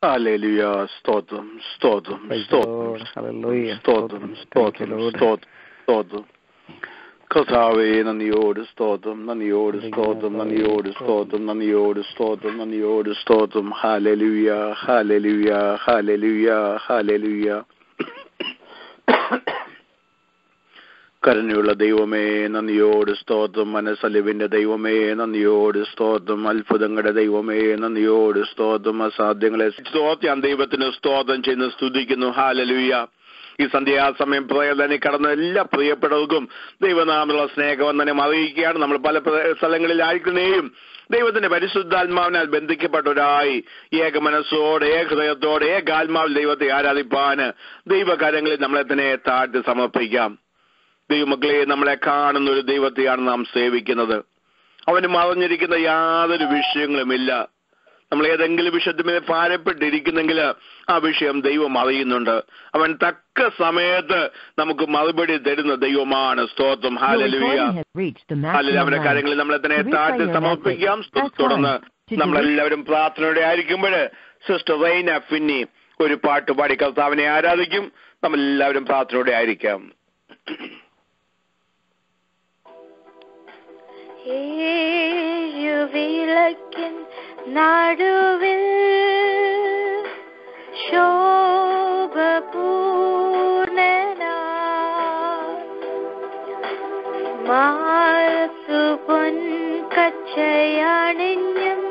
Hallelujah സ്തോത്രം സ്തോത്രം Praise the സ്തോത്രം Lord. Hallelujah. സ്തോത്രം Thank you, സ്തോത്രം Lord. സ്തോത്രം സ്തോത്രം കർത്താവേ നന്ദിയോട് സ്തോത്രം നന്ദിയോട് Thank you, സ്തോത്രം Lord. നന്ദിയോട് സ്തോത്രം നന്ദിയോട് സ്തോത്രം നന്ദിയോട് സ്തോത്രം ഹാലലുയ ഹാലലുയ ഹാലലുയ ഹാലലുയ കരുണയുള്ള ദൈവമേ നന്ദിയോട് സ്തോത്രം മനസ്സലിവിന്റെ ദൈവമേ നന്ദിയോട് സ്തോത്രം അത്ഭുതങ്ങളുടെ ദൈവമേ നന്ദിയോട് സ്തോത്രം അസാധ്യങ്ങളെ സ്തോത്രം ദൈവത്തിന് സ്തോത്രം ചെയ്യുന്നു സ്തുതിക്കുന്നു ഹാലലുയ ഈ സന്ധ്യാസമയം പ്രയതനെ കടന്ന എല്ലാ പ്രിയപ്പെട്ടവർക്കും ദൈവനാമമുള്ള സ്നേഹവന്ദനം അറിയിക്കുകയാണ് നമ്മൾ പല പ്ര- സ്ഥലങ്ങളിലായിരിക്കുന്നേയും ദൈവത്തിന്റെ പരിശുദ്ധാത്മാവിനാൽ ബന്ധിക്കപ്പെട്ടവരായി ഏക മനസ്സോടെ ഏക ഹൃദയത്തോടെ ഏകാത്മാവിൽ ദൈവത്തെ ആരാധിപ്പാന് ദൈവകാര്യങ്ങളിൽ നമ്മളെ തന്നെ താഴ്ത്തി സമർപ്പിക്കാം ദൈവമക്കളെ നമ്മളെ കാണുന്ന ഒരു ദൈവത്തെയാണ് നാം സേവിക്കുന്നത് അവന് മറഞ്ഞിരിക്കുന്ന യാതൊരു വിഷയങ്ങളുമില്ല നമ്മൾ ഏതെങ്കിലും വിഷയത്തിന് ഭാരപ്പെട്ടിരിക്കുന്നെങ്കിൽ ആ വിഷയം ദൈവം അറിയുന്നുണ്ട് അവൻ തക്ക സമയത്ത് നമുക്ക് മറുപടി തരുന്ന ദൈവമാണ് സ്തോത്രം Your hallelujah recording has reached the hallelujah maximum അവന്റെ range. കാര്യങ്ങളിൽ നമ്മളെ തന്നെ To replay താഴ്ത്തി your സമർപ്പിക്കാം message, press തുടർന്ന് one. To നമ്മളെല്ലാവരും പ്രാർത്ഥനയോടെ ആയിരിക്കുമ്പോൾ സിസ്റ്റർ റൈന ഫിന്നി ഒരു പാട്ട് പാടി കർത്താവിനെ ആരാധിക്കും നമ്മളെല്ലാവരും പ്രാർത്ഥനയോടെ ആയിരിക്കാം ഏഴുവിളക്കിൻ നടുവിൽ ശോഭപൂർണനാ മാറത്തു പൊൻകച്ചയണിഞ്ഞും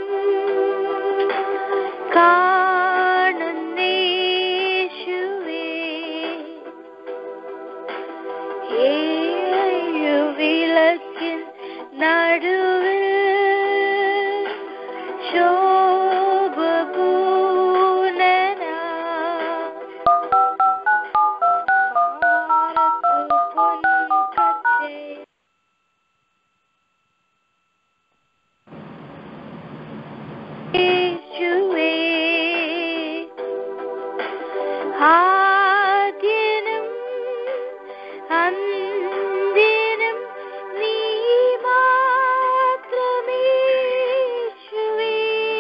കാണുന്നേശുവേ ഏഴുവിളക്കിൻ നടുവിൽ ശോഭപൂർണനാ ഭാരതു പൊൻകച്ചയ യേശുവേ ആദ്യനും അന്ത്യനും നീ മാത്രമേശുവേ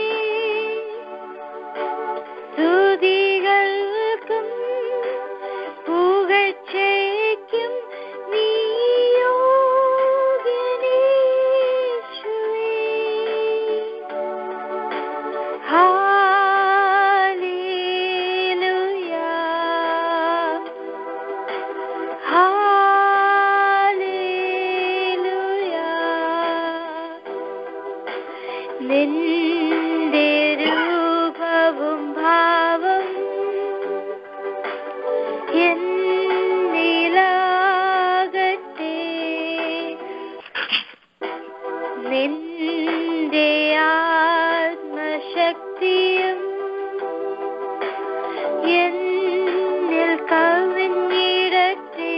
സ്തുതികൾക്കും പുകഴ്ചയ്ക്കും നീ യോഗ്യനേശുവേ Hallelujah. Hallelujah. നിന്റെ രൂപവും ഭാവം എന്നിലാകട്ടെ നിന്റെ ആത്മശക്തിയും എന്നിൽ കവിഞ്ഞിടട്ടെ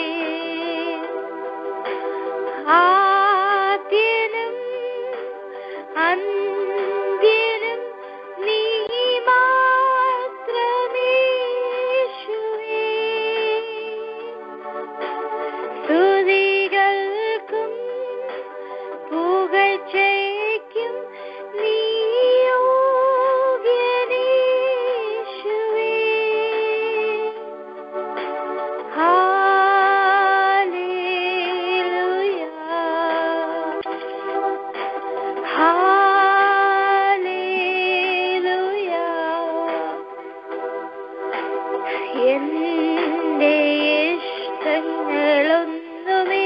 ആദ്യനും അന്ത്യനും നീ മാത്രമേശുവേ സ്തുതികൾക്കും പുകഴ്ചയ്ക്കും നീ യോഗ്യനേശുവേ. Hallelujah. Hallelujah. എന്റെ ഇഷ്ടങ്ങളൊന്നുമേ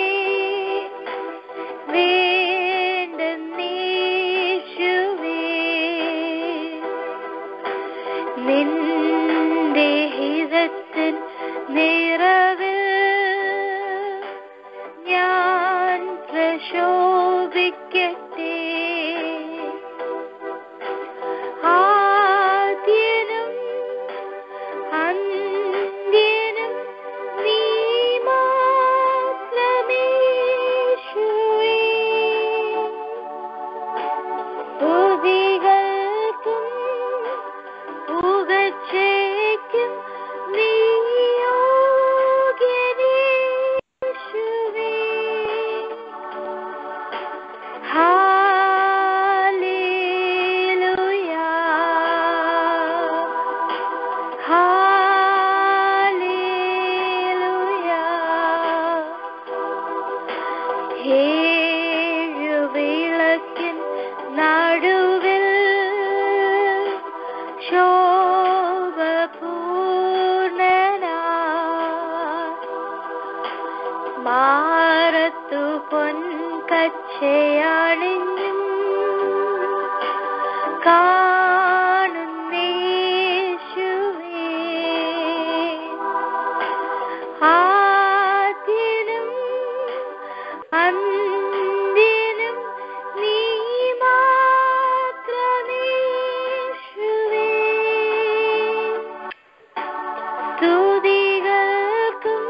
വേണ്ടെന്നേശുവേ നിന്റെ ഹിതത്തിൻ നിറവിൽ ഞാൻ പ്രശോഭിക്കട്ടെ ആദ്യനും അന്ത്യനും നീ മാത്രമേശുവേ സ്തുതികൾക്കും പുകഴ്ച രക്ഷയാണെന്നും കാണുന്നേശുവേ ആദ്യനും അന്ത്യനും നീ മാത്രമേശുവേ സ്തുതികൾക്കും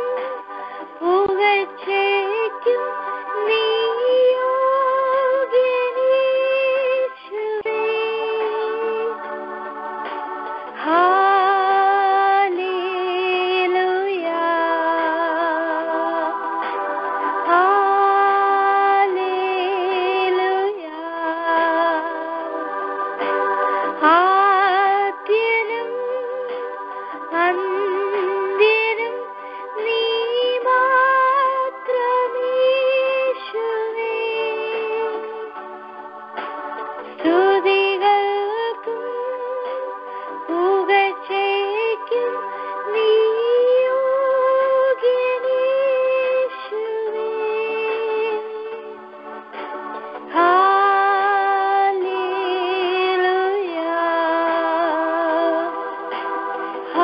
പുകഴ്ചയ്ക്കും നീ യോഗ്യനീശുവേ. ഹല്ലേലൂയ. ഹല്ലേലൂയ. ആദ്യനും അന്ത്യനും നീ മാത്രമേശുവേ സ്തുതികൾക്കും പുകഴ്ചയ്ക്കും നീ യോഗ്യനീശുവേ ഹല്ലേലൂയ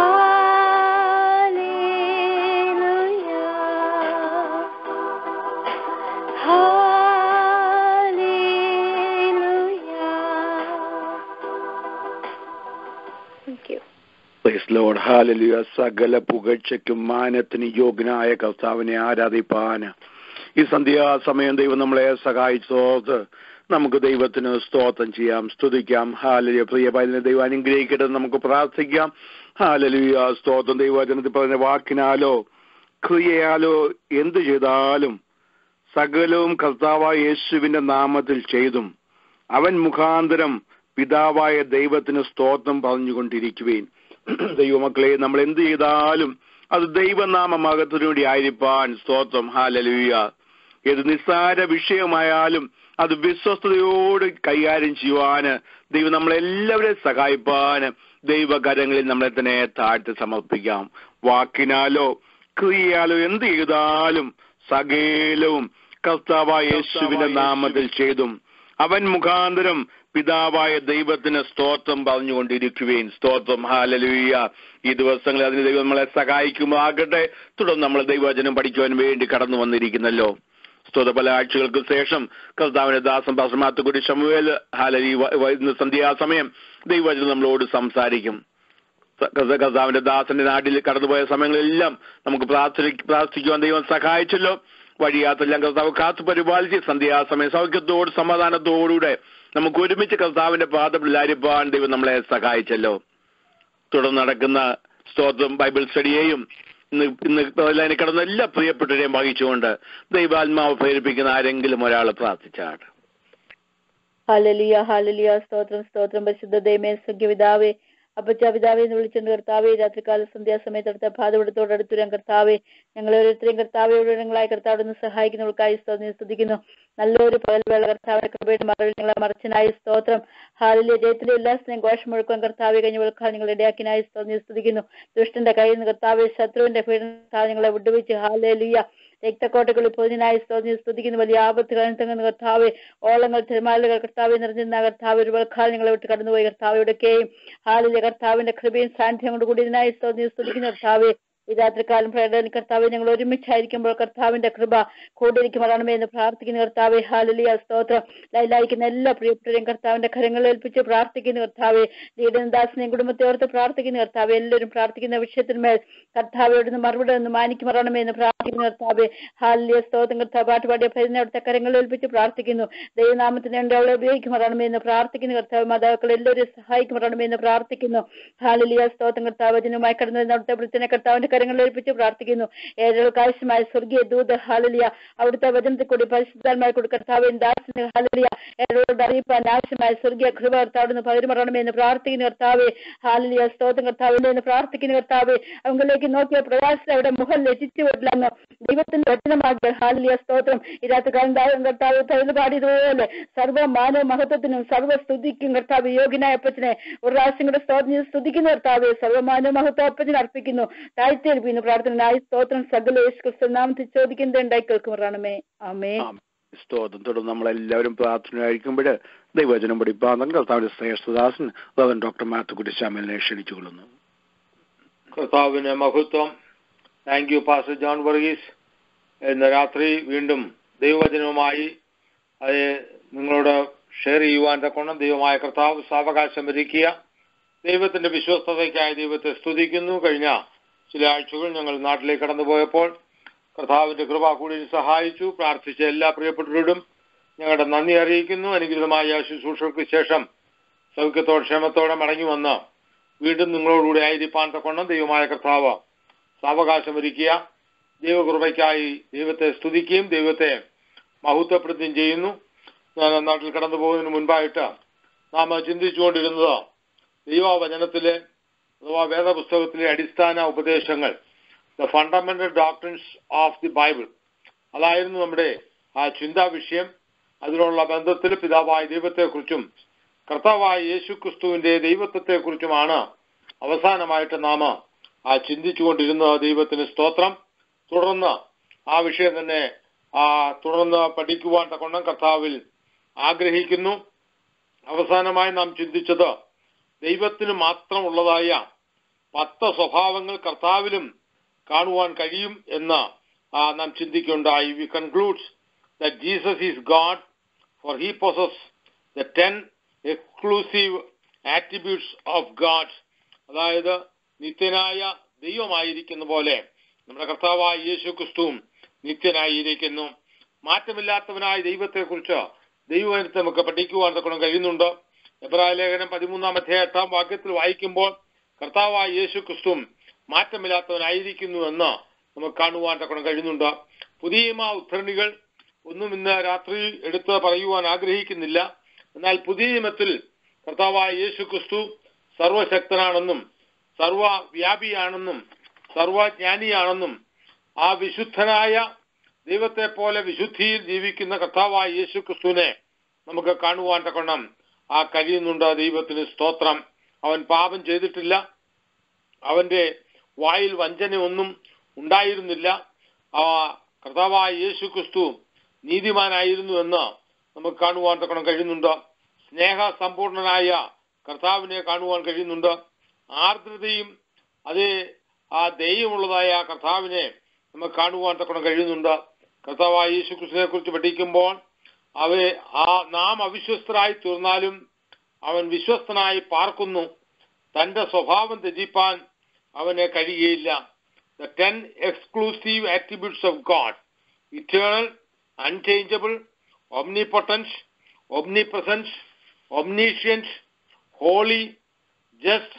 Praise Lord. Hallelujah. സകല പുകഴ്ചയ്ക്കും മാനത്തിന് യോഗ്യനായ കർത്താവിനെ ആരാധിപ്പാൻ ഈ സന്ധ്യാസമയം ദൈവം നമ്മളെ സഹായിച്ചോത് നമുക്ക് ദൈവത്തിന് സ്തോത്രം ചെയ്യാം സ്തുതിക്കാം ഹാലലിയ പ്രിയ പൈലിനെ ദൈവം അനുഗ്രഹിക്കട്ടെ എന്ന് നമുക്ക് പ്രാർത്ഥിക്കാം ഹാലലിയ സ്തോത്രം ദൈവവചനത്തിൽ പറഞ്ഞ വാക്കിനാലോ ക്രിയയാലോ എന്തു ചെയ്താലും സകലവും കർത്താവായ യേശുവിന്റെ നാമത്തിൽ ചെയ്തും അവൻ മുഖാന്തരം പിതാവായ ദൈവത്തിന് സ്തോത്രം പറഞ്ഞുകൊണ്ടിരിക്കുവേൻ ദൈവമക്കളെ നമ്മൾ എന്ത് ചെയ്താലും അത് ദൈവനാമ മകത്തിനു വേണ്ടി ആയിരിക്കാൻ സ്തോത്രം ഹാലലുയ ഏത് നിസ്സാര വിഷയമായാലും അത് വിശ്വസ്തയോട് കൈകാര്യം ചെയ്യുവാന് ദൈവം നമ്മളെല്ലാവരെയും സഹായിപ്പാന് ദൈവകരങ്ങളിൽ നമ്മളെ തന്നെ താഴ്ത്തി സമർപ്പിക്കാം വാക്കിനാലോ ക്രിയയാലോ എന്ത് ചെയ്താലും സകലവും കർത്താവായ യേശുവിന്റെ നാമത്തിൽ ചെയ്തും അവൻ മുഖാന്തരം പിതാവായ ദൈവത്തിന് സ്തോത്രം പറഞ്ഞുകൊണ്ടിരിക്കുകയും സ്തോത്രം ഹാലലുയ്യ ഈ ദിവസങ്ങളിൽ അതിന് ദൈവം നമ്മളെ സഹായിക്കുമാകട്ടെ തുടർന്ന് നമ്മൾ ദൈവവചനം പഠിക്കുവാൻ വേണ്ടി കടന്നു വന്നിരിക്കുന്നല്ലോ സ്തോത്ര പല ആഴ്ചകൾക്ക് ശേഷം കർത്താവിന്റെ ദാസം പാസമാത്തുകൂടി ശമുവേൽ ഹാലലി ഇന്ന് സന്ധ്യാസമയം ദൈവവചനം നമ്മളോട് സംസാരിക്കും കർത്ത- കർത്താവിന്റെ ദാസന്റെ നാട്ടിൽ കടന്നുപോയ സമയങ്ങളെല്ലാം നമുക്ക് പ്രാർത്ഥന പ്രാർത്ഥിക്കുവാൻ ദൈവം സഹായിച്ചല്ലോ വഴിയാത്തെല്ലാം കർത്താവ് കാത്തു പരിപാലിച്ച് സന്ധ്യാസമയം സൗഖ്യത്തോട് സമാധാനത്തോടുകൂടെ നമുക്ക് ഒരുമിച്ച് കർത്താവിന്റെ പാദപിള്ളാരിപ്പാൻ ദൈവം നമ്മളെ സഹായിച്ചല്ലോ തുടർന്ന് നടക്കുന്ന സ്തോത്രം ബൈബിൾ സ്റ്റഡിയെയും ഇന്ന് ഇന്ന് അതിൽ കിടന്ന എല്ലാ പ്രിയപ്പെട്ടവരെയും വഹിച്ചുകൊണ്ട് ദൈവാത്മാവ് പ്രേരിപ്പിക്കുന്ന ആരെങ്കിലും ഒരാൾ പ്രാർത്ഥിച്ചാണ് ഹാലലിയ ഹാലലിയ സ്തോത്രം സ്തോത്രം പരിശുദ്ധ ദൈമേ സഖ്യപിതാവേ അപ്പച്ച പിതാവേ എന്ന് വിളിച്ചുകൊണ്ട് കർത്താവേ രാത്രികാല സന്ധ്യാസമയത്ത് അടുത്ത ഭാതപടത്തോട് അടുത്തുരാൻ കർത്താവേ ഞങ്ങളെ ഓരോരുത്തരെയും കർത്താവയോട് ഞങ്ങളായി കർത്താവിനെ സഹായിക്കുന്നവർക്കായി സ്തോത്രം സ്തുതിക്കുന്നു നല്ലൊരു പകൽവേള കർത്താവിന്റെ കൃപയുടെ മറവിൽ ഞങ്ങളെ മറച്ചനായി സ്തോത്രം ഹാലിലെ ജയത്തിലെ എല്ലാ സ്നേഹം ഘോഷം മുഴുക്കാൻ കർത്താവെ കഴിഞ്ഞ വിളക്കാൻ നിങ്ങൾ ഇടയാക്കിനായി സ്തോത്രം സ്തുതിക്കുന്നു ദുഷ്ടന്റെ കയ്യിൽ നിന്ന് കർത്താവെ ശത്രുവിന്റെ പീഡന ഞങ്ങളെ വിട്ടുവെച്ച് ഹാലേലിയ രക്തക്കോട്ടകളിൽ പൊതിനായി സ്തോത്രം സ്തുതിക്കുന്നു വലിയ ആപത്ത് കഴിഞ്ഞു കർത്താവെ ഓളങ്ങൾ തിരുമാലകൾ കർത്താവെ നിറഞ്ഞിരുന്ന കർത്താവ് ഒരു വെൽക്കാൽ ഞങ്ങളെ വിട്ട് കടന്നുപോയി കർത്താവയുടെയൊക്കെയും ഹാലിലെ കർത്താവിന്റെ കൃപയും സാന്നിധ്യം കൊണ്ട് കൂടി ഇതിനായി സ്തോത്രം സ്തുതിക്കുന്നു കർത്താവെ ഈ രാത്രികാലം പ്രകടന കർത്താവെ ഞങ്ങൾ ഒരുമിച്ചായിരിക്കുമ്പോൾ കർത്താവിന്റെ കൃപ കൂടിയിരിക്കുമാറാണമേ എന്ന് പ്രാർത്ഥിക്കുന്ന കർത്താവെ ഹാലലിയ സ്തോത്രം ലൈലായിക്കുന്ന എല്ലാ പ്രിയപ്പെട്ടവരെയും കർത്താവിന്റെ കരങ്ങളിൽ ഏൽപ്പിച്ച് പ്രാർത്ഥിക്കുന്ന കർത്താവെ ലീഡൻദാസിനെയും കുടുംബത്തെ ഓർത്ത് പ്രാർത്ഥിക്കുന്ന കർത്താവെ എല്ലാവരും പ്രാർത്ഥിക്കുന്ന വിഷയത്തിന്മേൽ കർത്താവയോട് നിന്ന് മറുപടി ഒന്ന് മാനിക്കുമാറാണമേ എന്ന് പ്രാർത്ഥിക്കുന്ന കർത്താവെ ഹാലിയ സ്തോത്രം കർത്താവ് പാട്ടുപാടിയ ഭജന അവിടുത്തെ കരങ്ങളിൽ ഏൽപ്പിച്ച് പ്രാർത്ഥിക്കുന്നു ദൈവനാമത്തിന് വേണ്ടി അവളെ ഉപയോഗിക്കുമാറാണമേ എന്ന് പ്രാർത്ഥിക്കുന്ന കർത്താവ് മാതാക്കൾ എല്ലാവരും സഹായിക്കുമാറാണമേ എന്ന് പ്രാർത്ഥിക്കുന്നു ഹാലിയ സ്തോത്രം കർത്താവ് വചനവുമായി കടന്നു വരുന്ന അവിടുത്തെ വൃത്തിനെ കർത്താവിന്റെ കരങ്ങളിൽ ഏൽപ്പിച്ച് പ്രാർത്ഥിക്കുന്നു ഏഴകൾക്ക് ആവശ്യമായ സ്വർഗീയ ദൂത ഹാലലിയ അവിടുത്തെ വചനത്തിൽ കൂടി പരിശുദ്ധാത്മായി കൂടി കർത്താവിൻ ദാസിന് ഹാലലിയ ഏഴകളോട് അറിയിപ്പാൻ ആവശ്യമായ സ്വർഗീയ കൃപ കർത്താവിന് പകരുമറണമേ എന്ന് പ്രാർത്ഥിക്കുന്ന കർത്താവെ ഹാലലിയ സ്തോത്രം കർത്താവിന്റെ എന്ന് പ്രാർത്ഥിക്കുന്ന കർത്താവെ അവങ്ങളിലേക്ക് നോക്കിയ പ്രവാസികൾ അവിടെ മുഖം ലജിച്ചു വിടില്ലെന്ന് ദൈവത്തിന്റെ വചനമാകിയ ഹാലലിയ സ്തോത്രം ഇതിനകത്ത് കാലം കർത്താവ് തഴുതു പാടിയതുപോലെ സർവ്വ മാനവ മഹത്വത്തിനും സർവ്വ സ്തുതിക്കും കർത്താവ് യോഗ്യനായ അപ്പച്ചനെ ഒരു പ്രാവശ്യം കൂടെ സ്തോത്രം സ്തുതിക്കുന്ന കർത്താവെ സർവ്വമാനവ മഹത്വം അപ്പച്ചനെ അർപ്പിക്കുന്നു താഴ്ത്തിയിരിക്കുന്നു പ്രാർത്ഥന സ്തോത്രം സകല യേശു ക്രിസ്തു നാമത്തിൽ ചോദിക്കുന്നത് ഉണ്ടായി കേൾക്കുമാറാണമേ ആമേ ആമേൻ. സ്തോത്രം തുടർന്ന് നമ്മളെല്ലാവരും പ്രാർത്ഥനയായിരിക്കുമ്പോൾ ദൈവചനം പഠിപ്പാന്തം കർത്താവിന്റെ ശ്രേഷ്ഠദാസൻ റവൻ ഡോക്ടർ മാത്തുക്കുട്ടി ശ്യാമലിനെ ക്ഷണിച്ചുകൊള്ളുന്നു കർത്താവിന് മഹത്വം thank you pastor John Varghese ഇന്ന് രാത്രി വീണ്ടും ദൈവവചനവുമായി അത് നിങ്ങളോട് ഷെയർ ചെയ്യുവാൻ തക്കോണം ദൈവമായ കർത്താവ് സാവകാശം ഒരുക്കിയ ദൈവത്തിന്റെ വിശ്വസ്തതയ്ക്കായി ദൈവത്തെ സ്തുതിക്കുന്നു കഴിഞ്ഞ ചില ആഴ്ചകൾ ഞങ്ങൾ നാട്ടിലേക്ക് കടന്നുപോയപ്പോൾ കർത്താവിന്റെ കൃപ കൂടി സഹായിച്ചു പ്രാർത്ഥിച്ച എല്ലാ പ്രിയപ്പെട്ടവരോടും ഞങ്ങളുടെ നന്ദി അറിയിക്കുന്നു അനുഗ്രഹമായ ശുശ്രൂഷകൾക്ക് ശേഷം സൗഖ്യത്തോടെ ക്ഷേമത്തോടെ മടങ്ങി വന്ന് വീണ്ടും നിങ്ങളോടുകൂടി ആയിരിക്കാൻ തക്കൊണ്ണം ദൈവമായ കർത്താവ് സാവകാശം ഒരുക്കിയ ദൈവകൃപയ്ക്കായി ദൈവത്തെ സ്തുതിക്കുകയും ദൈവത്തെ മഹത്വപ്പെടുത്തുകയും ചെയ്യുന്നു ഞാൻ നാട്ടിൽ കടന്നു പോകുന്നതിന് മുൻപായിട്ട് നാം ചിന്തിച്ചുകൊണ്ടിരുന്നത് ദൈവവചനത്തിലെ അഥവാ വേദപുസ്തകത്തിലെ അടിസ്ഥാന ഉപദേശങ്ങൾ the fundamental doctrines of the Bible അതായിരുന്നു നമ്മുടെ ആ ചിന്താ വിഷയം അതിനുള്ള ബന്ധത്തിൽ പിതാവായ ദൈവത്തെക്കുറിച്ചും കർത്താവായ യേശു ക്രിസ്തുവിന്റെ ദൈവത്വത്തെക്കുറിച്ചുമാണ് അവസാനമായിട്ട് നാം ആ ചിന്തിച്ചുകൊണ്ടിരുന്ന ദൈവത്തിന് സ്തോത്രം തുടർന്ന് ആ വിഷയം തന്നെ ആ തുടർന്ന് പഠിക്കുവാൻ തക്കൊണ്ണം കർത്താവിൽ ആഗ്രഹിക്കുന്നു അവസാനമായി നാം ചിന്തിച്ചത് ദൈവത്തിന് മാത്രമുള്ളതായ പത്ത് സ്വഭാവങ്ങൾ കർത്താവിലും കാണുവാൻ കഴിയും എന്ന് ആ, നാം ചിന്തിക്കുകയുണ്ടായി we concludes that Jesus is God for he possess the ten exclusive attributes of God അതായത് നിത്യനായ ദൈവമായിരിക്കുന്ന പോലെ നമ്മുടെ കർത്താവായ യേശു ക്രിസ്തുവും നിത്യനായിരിക്കുന്നു മാറ്റമില്ലാത്തവനായ ദൈവത്തെക്കുറിച്ച് ദൈവത്തെ നമുക്ക് പഠിക്കുവാൻ തക്കണം കഴിയുന്നുണ്ട് എബ്രായ ലേഖനം പതിമൂന്നാം അധ്യായ എട്ടാം വാക്യത്തിൽ വായിക്കുമ്പോൾ കർത്താവായ യേശു ക്രിസ്തുവും മാറ്റമില്ലാത്തവനായിരിക്കുന്നു എന്ന് നമുക്ക് കാണുവാൻ തക്കണം കഴിയുന്നുണ്ട് പുതിയ നിയമ ഉദ്ധരണികൾ ഒന്നും ഇന്ന് രാത്രി എടുത്ത് പറയുവാൻ ആഗ്രഹിക്കുന്നില്ല എന്നാൽ പുതിയ നിയമത്തിൽ കർത്താവായ യേശു ക്രിസ്തു സർവശക്തനാണെന്നും സർവവ്യാപിയാണെന്നും സർവജ്ഞാനിയാണെന്നും ആ വിശുദ്ധനായ ദൈവത്തെ പോലെ വിശുദ്ധിയിൽ ജീവിക്കുന്ന കർത്താവായ യേശു ക്രിസ്തുവിനെ നമുക്ക് കാണുവാൻ തക്കണം ആ കഴിയുന്നുണ്ട് ദൈവത്തിന് സ്തോത്രം അവൻ പാപം ചെയ്തിട്ടില്ല അവന്റെ വായിൽ വഞ്ചനയൊന്നും ഉണ്ടായിരുന്നില്ല ആ കർത്താവായ യേശു ക്രിസ്തു നീതിമാനായിരുന്നു എന്ന് നമുക്ക് കാണുവാൻ തക്കണം കഴിയുന്നുണ്ട് സ്നേഹ സമ്പൂർണനായ കർത്താവിനെ കാണുവാൻ കഴിയുന്നുണ്ട് ആർദ്രതയും അതേ ആ ദൈവമുള്ളതായ ആ കർത്താവിനെ നമുക്ക് കാണുവാൻ തക്കണം കഴിയുന്നുണ്ട് കർത്താവായ യേശു ക്രിസ്തുവിനെ കുറിച്ച് പഠിക്കുമ്പോൾ അവയെ ആ നാം അവിശ്വസ്തരായി തീർന്നാലും അവൻ വിശ്വസ്തനായി പാർക്കുന്നു തന്റെ സ്വഭാവം ത്യജിപ്പാൻ അവന് കഴിയുകയില്ല the ten exclusive attributes of God eternal unchangeable omnipotence omnipresence omniscience holy just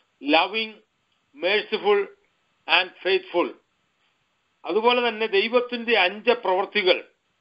loving merciful and faithful അതുപോലെ തന്നെ ദൈവത്തിന്റെ അഞ്ച് പ്രവൃത്തികൾ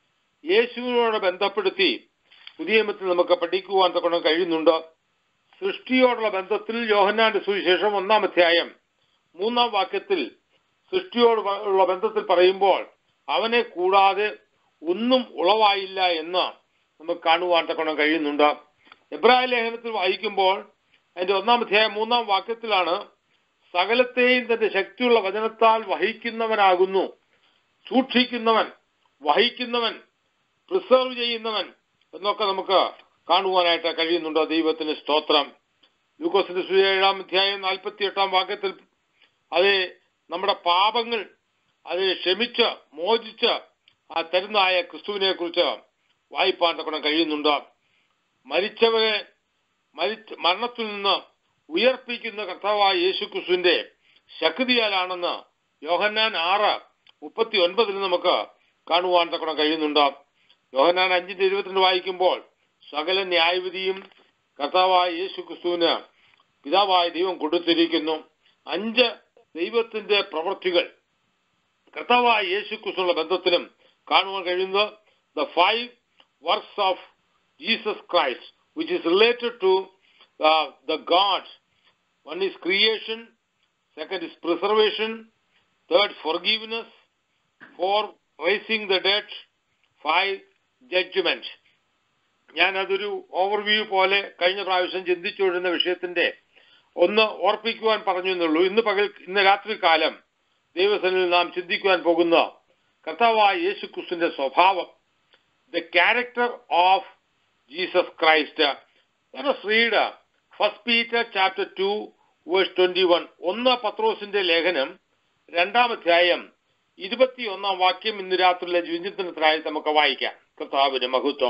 യേശുവിനോട് ബന്ധപ്പെടുത്തി പുതിയ നിയമത്തിൽ നമുക്ക് പഠിക്കുവാൻ തക്കണം കഴിയുന്നുണ്ട് സൃഷ്ടിയോടുള്ള ബന്ധത്തിൽ യോഹന്നാന്റെ സുവിശേഷം ഒന്നാം അധ്യായം മൂന്നാം വാക്യത്തിൽ സൃഷ്ടിയോട് ഉള്ള ബന്ധത്തിൽ പറയുമ്പോൾ അവനെ കൂടാതെ ഒന്നും ഉളവായില്ല എന്ന് നമുക്ക് കാണുവാൻ തക്കണം കഴിയുന്നുണ്ട് എബ്രായ ലേഖനത്തിൽ വായിക്കുമ്പോൾ അതിന്റെ ഒന്നാം അധ്യായം മൂന്നാം വാക്യത്തിലാണ് സകലത്തെയും തന്റെ ശക്തിയുള്ള വചനത്താൽ വഹിക്കുന്നവനാകുന്നു സൂക്ഷിക്കുന്നവൻ വഹിക്കുന്നവൻ പ്രിസർവ് ചെയ്യുന്നവൻ എന്നൊക്കെ നമുക്ക് കാണുവാനായിട്ട് കഴിയുന്നുണ്ട് ദൈവത്തിന് സ്തോത്രം ലൂക്കോസിന്റെ സുയേഴാം അധ്യായം നാൽപ്പത്തി എട്ടാം വാക്യത്തിൽ അത് നമ്മുടെ പാപങ്ങൾ അത് ക്ഷമിച്ച് മോചിച്ച് ആ തരുന്നതായ ക്രിസ്തുവിനെ കുറിച്ച് വായിപ്പാൻ തക്കണം കഴിയുന്നുണ്ട് മരിച്ചവരെ മരിച്ച മരണത്തിൽ നിന്ന് ഉയർപ്പിക്കുന്ന കർത്താവായ യേശു ക്രിസ്തുവിന്റെ ശക്തിയാലാണെന്ന് യോഹന്നാൻ ആറ് മുപ്പത്തി ഒൻപതിൽ നമുക്ക് കാണുവാൻ തക്കണം കഴിയുന്നുണ്ട് യോഹന്നാൻ അഞ്ചിന്റെ ഇരുപത്തിരണ്ട് വായിക്കുമ്പോൾ സകല ന്യായവിധിയും കർത്താവായ യേശു ക്രിസ്തുവിന് പിതാവായ ദൈവം കൊടുത്തിരിക്കുന്നു അഞ്ച് ദൈവത്തിന്റെ പ്രവൃത്തികൾ കർത്താവായ യേശു ക്രിസ്തുവിനുള്ള ബന്ധത്തിലും കാണുവാൻ കഴിയുന്നത് the five works of Jesus Christ which is related to the God one is creation second is preservation third forgiveness four rising the dead five judgement ഞാൻ അതൊരു ഓവർവ്യൂ പോലെ കഴിഞ്ഞ പ്രാവശ്യം ചിന്തിച്ചുകൊണ്ടിരുന്ന വിഷയത്തിന്റെ ഒന്ന് ഓർപ്പിക്കുവാൻ പറഞ്ഞു എന്നുള്ളൂ ഇന്ന് പകൽ ഇന്ന് രാത്രി കാലം ദൈവസനിൽ നാം ചിന്തിക്കുവാൻ പോകുന്ന കർത്താവായ യേശു ക്രിസ്തുവിന്റെ സ്വഭാവം the character of Jesus Christ. Let us read uh, 1 Peter chapter 2 verse 21. ഒന്ന് പത്രോസിന്റെ ലേഖനം രണ്ടാം അധ്യായം ഇരുപത്തിയൊന്നാം വാക്യം ഇന്ന് രാത്രിയിലെ വിചിന്തനത്തിനായി നമുക്ക് വായിക്കാം കർത്താവിന് മഹത്വം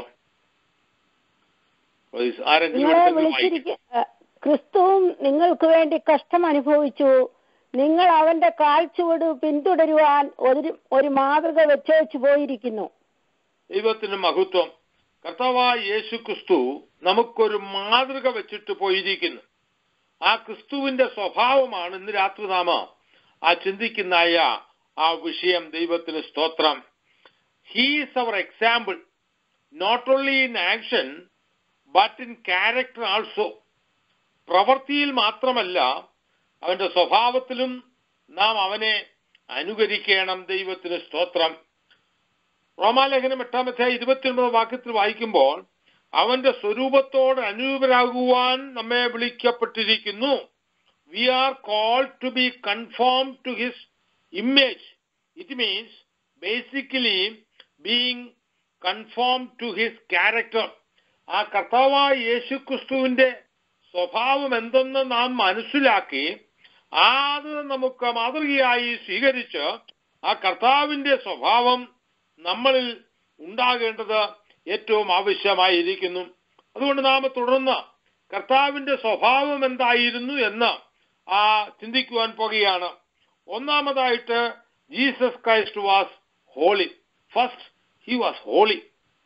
ആരെങ്കിലും നിങ്ങളെ എടുത്തെങ്കിൽ വായിക്കാം. വിളിച്ചിരിക്ക ക്രിസ്തുവും നിങ്ങൾക്ക് വേണ്ടി കഷ്ടം അനുഭവിച്ചു നിങ്ങൾ അവന്റെ കാൽച്ചുവട് പിന്തുടരുവാൻ ഒരു ഒരു മാതൃക വെച്ചേച്ചു പോയിരിക്കുന്നു ദൈവത്തിന് മഹത്വം കർത്താവായ യേശു ക്രിസ്തു നമുക്കൊരു മാതൃക വെച്ചിട്ട് പോയിരിക്കുന്നു ആ ക്രിസ്തുവിന്റെ സ്വഭാവമാണ് ഇന്ന് രാത്രി നാമ ആ ചിന്തിക്കുന്നതായ ആ വിഷയം ദൈവത്തിന് സ്തോത്രം he's our example not only in action but in character also പ്രവൃത്തിയിൽ മാത്രമല്ല അവന്റെ സ്വഭാവത്തിലും നാം അവനെ അനുകരിക്കണം ദൈവത്തിന് സ്തോത്രം റോമാലേഖനം എട്ടാമത്തെ ഇരുപത്തിയൊൻപത് വാക്യത്തിൽ വായിക്കുമ്പോൾ അവന്റെ സ്വരൂപത്തോട് അനുരൂപരാകുവാൻ നമ്മെ വിളിക്കപ്പെട്ടിരിക്കുന്നു we are call to be conform to his image it means basically being conform to his character ആ കർത്താവായ യേശുക്രിസ്തുവിന്റെ സ്വഭാവം എന്തെന്ന് നാം മനസ്സിലാക്കി ആ അത് നമുക്ക് മാതൃകയായി സ്വീകരിച്ച് ആ കർത്താവിന്റെ സ്വഭാവം നമ്മളിൽ ഉണ്ടാകേണ്ടത് ഏറ്റവും ആവശ്യമായിരിക്കുന്നു അതുകൊണ്ട് നാം തുടർന്ന് കർത്താവിന്റെ സ്വഭാവം എന്തായിരുന്നു എന്ന് ആ ചിന്തിക്കുവാൻ പോകുകയാണ് ഒന്നാമതായിട്ട് Jesus Christ was holy first he was holy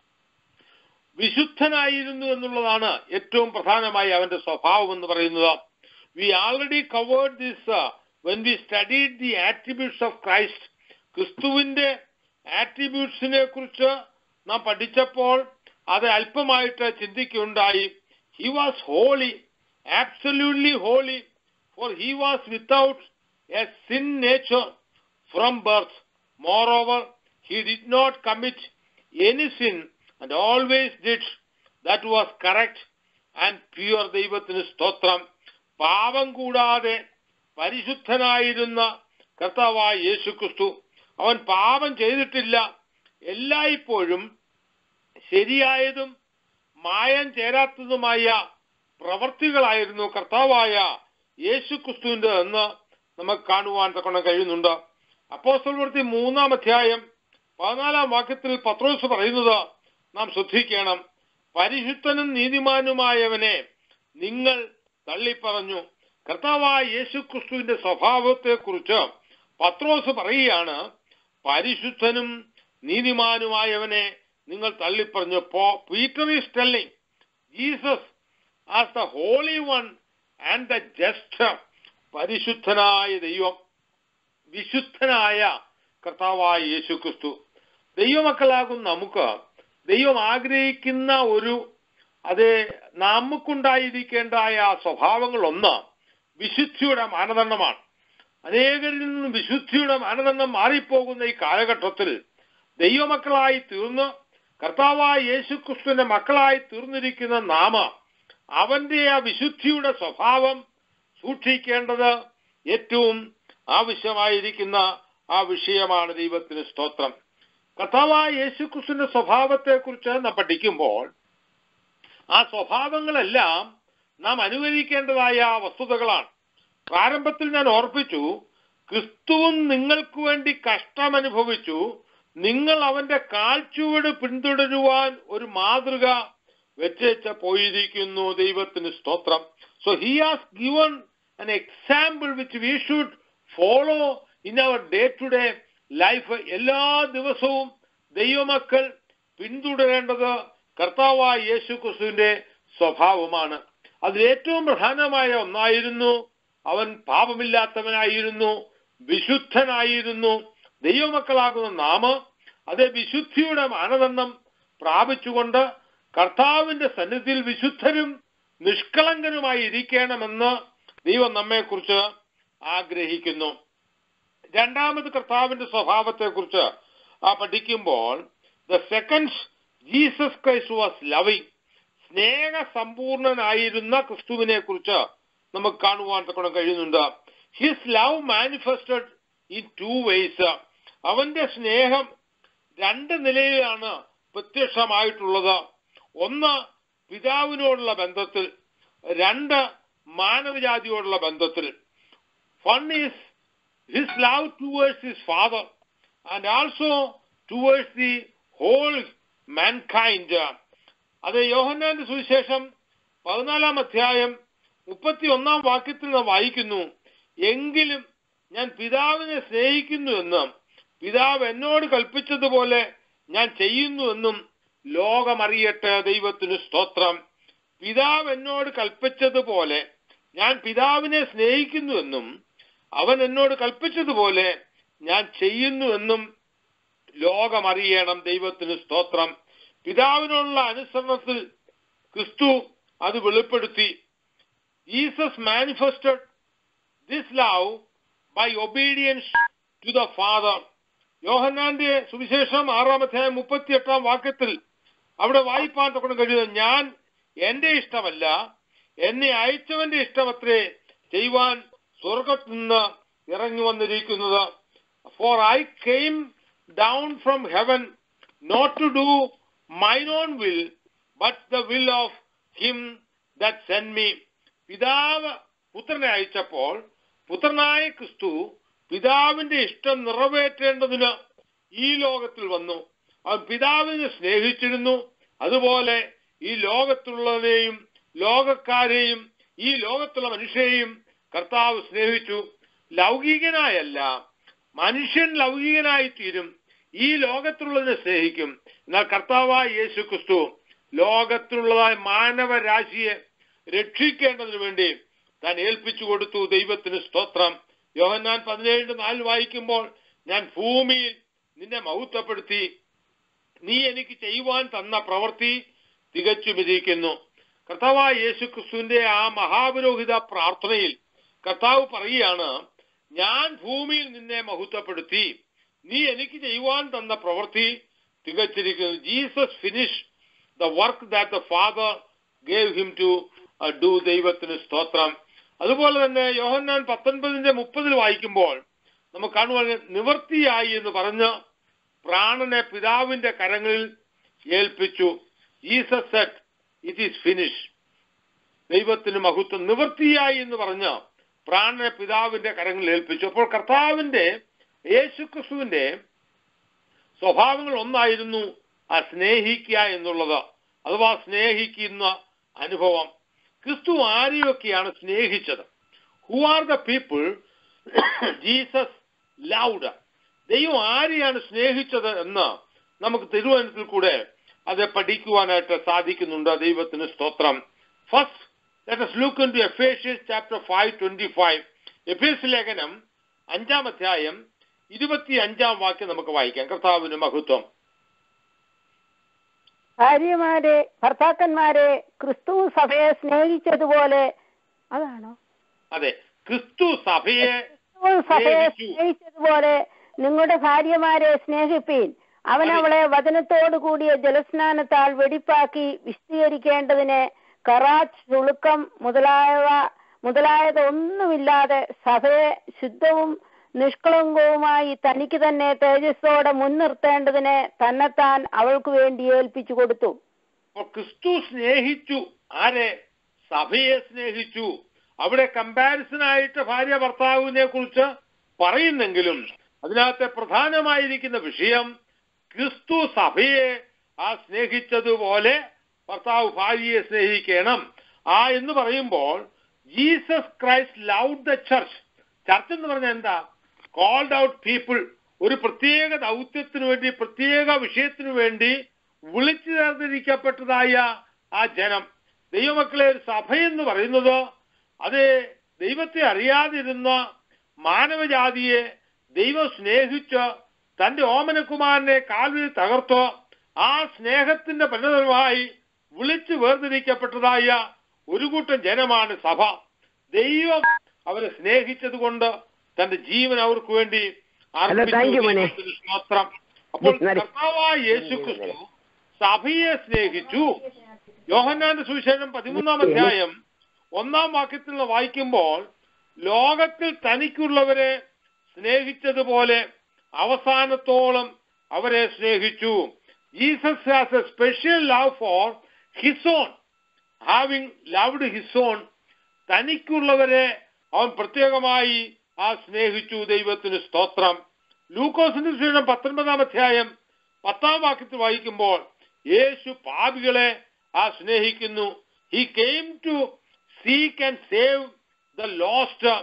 വിശുദ്ധനായിരുന്നു എന്നുള്ളതാണ് ഏറ്റവും പ്രധാനമായി അവന്റെ സ്വഭാവം എന്ന് പറയുന്നത് we already covered this when we studied the attributes of Christ ക്രിസ്തുവിന്റെ ആട്രിബ്യൂട്ട്സിനെ കുറിച്ച് നാം പഠിച്ചപ്പോൾ അത് അല്പമായിട്ട് ചിന്തിക്കുകയുണ്ടായി he was holy absolutely holy for he was without a sin nature from birth moreover he did not commit any sin and always did that was correct and pure ദൈവത്തിന് സ്തോത്രം പാപം കൂടാതെ പരിശുദ്ധനായിരുന്ന കർത്താവായ യേശു ക്രിസ്തു അവൻ പാപം ചെയ്തിട്ടില്ല എല്ലായ്പ്പോഴും ശരിയായതും മായം ചേരാത്തതുമായ പ്രവർത്തികളായിരുന്നു കർത്താവായ യേശു ക്രിസ്തുവിന്റെ എന്ന് നമുക്ക് കാണുവാൻ തക്കണം കഴിയുന്നുണ്ട് അപ്പോസ്തല പ്രവൃത്തി മൂന്നാം അധ്യായം പതിനാലാം വാക്യത്തിൽ പത്രോസ് പറയുന്നത് നാം ശ്രദ്ധിക്കണം പരിശുദ്ധനും നീതിമാനുമായവനെ നിങ്ങൾ തള്ളിപ്പറഞ്ഞു കർത്താവായ യേശു ക്രിസ്തുവിന്റെ സ്വഭാവത്തെ കുറിച്ച് പത്രോസ് പറയുകയാണ് പരിശുദ്ധനും നീതിമാനുമായവനെ നിങ്ങൾ തള്ളിപ്പറഞ്ഞു Peter is telling Jesus as the holy one and the just പരിശുദ്ധനായ ദൈവം വിശുദ്ധനായ കർത്താവായ യേശു ക്രിസ്തു ദൈവമക്കളാകും നമുക്ക് ദൈവം ആഗ്രഹിക്കുന്ന ഒരു അത് നമുക്കുണ്ടായിരിക്കേണ്ടായ സ്വഭാവങ്ങൾ ഒന്ന് വിശുദ്ധിയുടെ മാനദണ്ഡമാണ് അനേകരിൽ നിന്ന് വിശുദ്ധിയുടെ മാനദണ്ഡം മാറിപ്പോകുന്ന ഈ കാലഘട്ടത്തിൽ ദൈവമക്കളായി തീർന്ന് കർത്താവായ യേശുക്രിസ്തുവിന്റെ മക്കളായി തീർന്നിരിക്കുന്ന നാമ അവന്റെ ആ വിശുദ്ധിയുടെ സ്വഭാവം സൂക്ഷിക്കേണ്ടത് ഏറ്റവും ആവശ്യമായിരിക്കുന്ന ആ വിഷയമാണ് ദൈവത്തിന് സ്തോത്രം കർത്താവായ യേശുക്രിസ്തുവിന്റെ സ്വഭാവത്തെ കുറിച്ച് നാം പഠിക്കുമ്പോൾ ആ സ്വഭാവങ്ങളെല്ലാം നാം അനുകരിക്കേണ്ടതായ വസ്തുതകളാണ് പ്രാരംഭത്തിൽ ഞാൻ ഓർപ്പിച്ചു ക്രിസ്തുവും നിങ്ങൾക്ക് വേണ്ടി കഷ്ടമനുഭവിച്ചു നിങ്ങൾ അവന്റെ കാൽച്ചുവട് പിന്തുടരുവാൻ ഒരു മാതൃക വെച്ചേച്ച പോയിരിക്കുന്നു ദൈവത്തിന് സ്തോത്രം so he has given an example which we should follow in our day to day life എല്ലാ ദിവസവും ദൈവമക്കൾ പിന്തുടരേണ്ടത് കർത്താവായ യേശു ക്രിസ്തുവിന്റെ സ്വഭാവമാണ് അതിൽ ഏറ്റവും പ്രധാനമായ ഒന്നായിരുന്നു അവൻ പാപമില്ലാത്തവനായിരുന്നു വിശുദ്ധനായിരുന്നു ദൈവമക്കളാകുന്ന നാമ അതേ വിശുദ്ധിയുടെ മാനദണ്ഡം പ്രാപിച്ചുകൊണ്ട് കർത്താവിന്റെ സന്നിധിയിൽ വിശുദ്ധരും നിഷ്കളങ്കരുമായി ഇരിക്കണമെന്ന് ദൈവം നമ്മെക്കുറിച്ച് ആഗ്രഹിക്കുന്നു രണ്ടാമത് കർത്താവിന്റെ സ്വഭാവത്തെ കുറിച്ച് ആ പഠിക്കുമ്പോൾ the second Jesus Christ was loving സ്നേഹസമ്പൂർണനായിരുന്ന ക്രിസ്തുവിനെ കുറിച്ച് നമുക്ക് കാണുവാൻ തക്കണം കഴിയുന്നുണ്ട് his love manifested in two ways അവന്റെ സ്നേഹം രണ്ട് നിലയിലാണ് പ്രത്യക്ഷമായിട്ടുള്ളത് ഒന്ന് പിതാവിനോടുള്ള ബന്ധത്തിൽ രണ്ട് മാനവജാതിയോടുള്ള ബന്ധത്തിൽ one is his love towards his father and also towards the whole mankind അത് യോഹന്നാന്റെ സുവിശേഷം പതിനാലാം അധ്യായം മുപ്പത്തി ഒന്നാം വാക്യത്തിൽ നാം വായിക്കുന്നു എങ്കിലും ഞാൻ പിതാവിനെ സ്നേഹിക്കുന്നു എന്നും പിതാവ് എന്നോട് കൽപ്പിച്ചതുപോലെ ഞാൻ ചെയ്യുന്നു എന്നും ലോകമറിയട്ടെ ദൈവത്തിന് സ്തോത്രം പിതാവ് എന്നോട് കൽപ്പിച്ചതുപോലെ ഞാൻ പിതാവിനെ സ്നേഹിക്കുന്നു എന്നും അവൻ എന്നോട് കൽപ്പിച്ചതുപോലെ ഞാൻ ചെയ്യുന്നു എന്നും ലോകമറിയണം ദൈവത്തിന് സ്തോത്രം പിതാവിനുള്ള അനുസരണത്തിൽ ക്രിസ്തു അത് വെളിപ്പെടുത്തി Jesus manifested this love by obedience to the father യോഹന്നാന്റെ സുവിശേഷം ആറാം അധ്യായം മുപ്പത്തി എട്ടാം വാക്യത്തിൽ അവിടെ വായിപ്പാൻ തൊക്കണം കഴിയുന്നത് ഞാൻ എന്റെ ഇഷ്ടമല്ല എന്നെ അയച്ചവന്റെ ഇഷ്ടമത്രേ ചെയ്യുവാൻ സ്വർഗത്തിൽ നിന്ന് ഇറങ്ങി വന്നിരിക്കുന്നത് for I came down from heaven not to do mine own will but the will of him that send me പിതാവ് പുത്രനെ അയച്ചപ്പോൾ പുത്രനായ ക്രിസ്തു പിതാവിന്റെ ഇഷ്ടം നിറവേറ്റേണ്ടതിന് ഈ ലോകത്തിൽ വന്നു അവൻ പിതാവിനെ സ്നേഹിച്ചിരുന്നു അതുപോലെ ഈ ലോകത്തുള്ളവരെയും ലോകക്കാരെയും ഈ ലോകത്തുള്ള മനുഷ്യരെയും കർത്താവ് സ്നേഹിച്ചു ലൗകികനായല്ല മനുഷ്യൻ ലൗകികനായി തീരും ഈ ലോകത്തുള്ളതിനെ സ്നേഹിക്കും എന്നാൽ കർത്താവായ യേശു ക്രിസ്തു ലോകത്തിലുള്ളതായ മാനവരാശിയെ രക്ഷിക്കേണ്ടതിന് വേണ്ടി താൻ ഏൽപ്പിച്ചു കൊടുത്തു ദൈവത്തിന് സ്തോത്രം യോഹന്നാൻ പതിനേഴിന്റെ നാല് വായിക്കുമ്പോൾ ഞാൻ ഭൂമിയിൽ നിന്നെ മഹത്വപ്പെടുത്തി നീ എനിക്ക് ചെയ്യുവാൻ തന്ന പ്രവൃത്തി തികച്ചു വിധിക്കുന്നു കർത്താവായ യേശു ക്രിസ്തുവിന്റെ ആ മഹാപുരോഹിത പ്രാർത്ഥനയിൽ കർത്താവ് പറയുകയാണ് ഞാൻ ഭൂമിയിൽ നിന്നെ മഹത്വപ്പെടുത്തി നീ എനിക്ക് ചെയ്യുവാൻ തന്ന പ്രവൃത്തി തികച്ചിരിക്കുന്നു Jesus finish the work that the father gave him to do ദൈവത്തിന് സ്തോത്രം അതുപോലെ തന്നെ യോഹന്നാൻ പത്തൊൻപതിന്റെ മുപ്പതിൽ വായിക്കുമ്പോൾ നമുക്ക് കാണുവാൻ നിവൃത്തിയായി എന്ന് പറഞ്ഞ് പ്രാണനെ പിതാവിന്റെ കരങ്ങളിൽ ഏൽപ്പിച്ചു Jesus said it is finish ദൈവത്തിന് മഹത്വം നിവൃത്തിയായി എന്ന് പറഞ്ഞ് പ്രാണനെ പിതാവിന്റെ കരങ്ങളിൽ ഏൽപ്പിച്ചു അപ്പോൾ കർത്താവിന്റെ യേശുക്രിസ്തുവിന്റെ സ്വഭാവങ്ങൾ ഒന്നായിരുന്നു ആ സ്നേഹിക്കുക എന്നുള്ളത് അഥവാ സ്നേഹിക്കുന്ന അനുഭവം ക്രിസ്തു ആരെയൊക്കെയാണ് സ്നേഹിച്ചത് who are the people Jesus loved ദൈവം ആരെയാണ് സ്നേഹിച്ചത് എന്ന് നമുക്ക് തിരുവനന്തപുരത്തിൽ കൂടെ അത് പഠിക്കുവാനായിട്ട് സാധിക്കുന്നുണ്ട് ദൈവത്തിന് സ്തോത്രം first let us look into Ephesians chapter 5 25 എഫേസ് ലേഖനം അഞ്ചാം അധ്യായം ഇരുപത്തി അഞ്ചാം വാക്യം നമുക്ക് വായിക്കാം കർത്താവിന് മഹത്വം ഭാര്യമാരെ ഭർത്താക്കന്മാരെ ക്രിസ്തു സഭയെ സ്നേഹിച്ചതുപോലെ അതാണോ അതെ ക്രിസ്തു സഭയെ ക്രിസ്തു സഭയെ സ്നേഹിച്ചു. സ്നേഹിച്ചതുപോലെ നിങ്ങളുടെ ഭാര്യമാരെ സ്നേഹിപ്പീൻ അവൻ അതെ. അവളെ വചനത്തോടു കൂടിയ ജലസ്നാനത്താൽ വെടിപ്പാക്കി വിശദീകരിക്കേണ്ടതിന് കറാച്ച് ചുളുക്കം മുതലായവ മുതലായതൊന്നുമില്ലാതെ സഭയെ ശുദ്ധവും നിഷ്കളങ്കവുമായി തനിക്ക് തന്നെ തേജസ്സോടെ മുൻനിർത്തേണ്ടതിന് തന്നെത്താൻ അവൾക്ക് വേണ്ടി ഏൽപ്പിച്ചു കൊടുത്തു അപ്പോൾ ക്രിസ്തു സ്നേഹിച്ചു ആരെ സഭയെ സ്നേഹിച്ചു അവിടെ കമ്പാരിസൺ ആയിട്ട് ഭാര്യ ഭർത്താവിനെ കുറിച്ച് പറയുന്നെങ്കിലും അതിനകത്തെ പ്രധാനമായിരിക്കുന്ന വിഷയം ക്രിസ്തു സഭയെ ആ സ്നേഹിച്ചതുപോലെ ഭർത്താവ് ഭാര്യയെ സ്നേഹിക്കണം ആ എന്ന് പറയുമ്പോൾ Jesus Christ loved the church church എന്ന് പറഞ്ഞാൽ എന്താ കോൾഡ് ഔട്ട് പീപ്പിൾ ഒരു പ്രത്യേക ദൗത്യത്തിനു വേണ്ടി പ്രത്യേക വിഷയത്തിനു വേണ്ടി വിളിച്ചു ചേർത്തിരിക്കപ്പെട്ടതായ ആ ജനം ദൈവമക്കളെ ഒരു സഭയെന്ന് പറയുന്നത് അത് ദൈവത്തെ അറിയാതിരുന്ന മാനവജാതിയെ ദൈവം സ്നേഹിച്ച് തന്റെ ഓമനകുമാരനെ കാൽവിൽ തകർത്ത് ആ സ്നേഹത്തിന്റെ പരിണതമായി വിളിച്ചു വേർതിരിക്കപ്പെട്ടതായ ഒരു കൂട്ടം ജനമാണ് സഭ ദൈവം അവരെ സ്നേഹിച്ചത് കൊണ്ട് തന്റെ ജീവൻ അവർക്ക് വേണ്ടി അർപ്പിച്ചു. thank you, മോനെ. ദൈവത്തിന് സ്തോത്രം അപ്പോൾ നരി. കർത്താവായ യേശു ക്രിസ്തു സഭയെ സ്നേഹിച്ചു യോഹന്നാന്റെ സുവിശേഷം പതിമൂന്നാം അധ്യായം ഒന്നാം വാക്യത്തിൽ നിന്ന് വായിക്കുമ്പോൾ ലോകത്തിൽ തനിക്കുള്ളവരെ സ്നേഹിച്ചതുപോലെ അവസാനത്തോളം അവരെ സ്നേഹിച്ചു Jesus has a special love for his own having loved his own തനിക്കുള്ളവരെ അവൻ പ്രത്യേകമായി ആ സ്നേഹിച്ചു ദൈവത്തിന് സ്തോത്രം ലൂക്കോസിന്റെ സുവിശേഷം പത്തൊൻപതാം അധ്യായം പത്താം വാക്യത്തിൽ വായിക്കുമ്പോൾ യേശു പാപികളെ ആ സ്നേഹിക്കുന്നു he came to seek and save the lost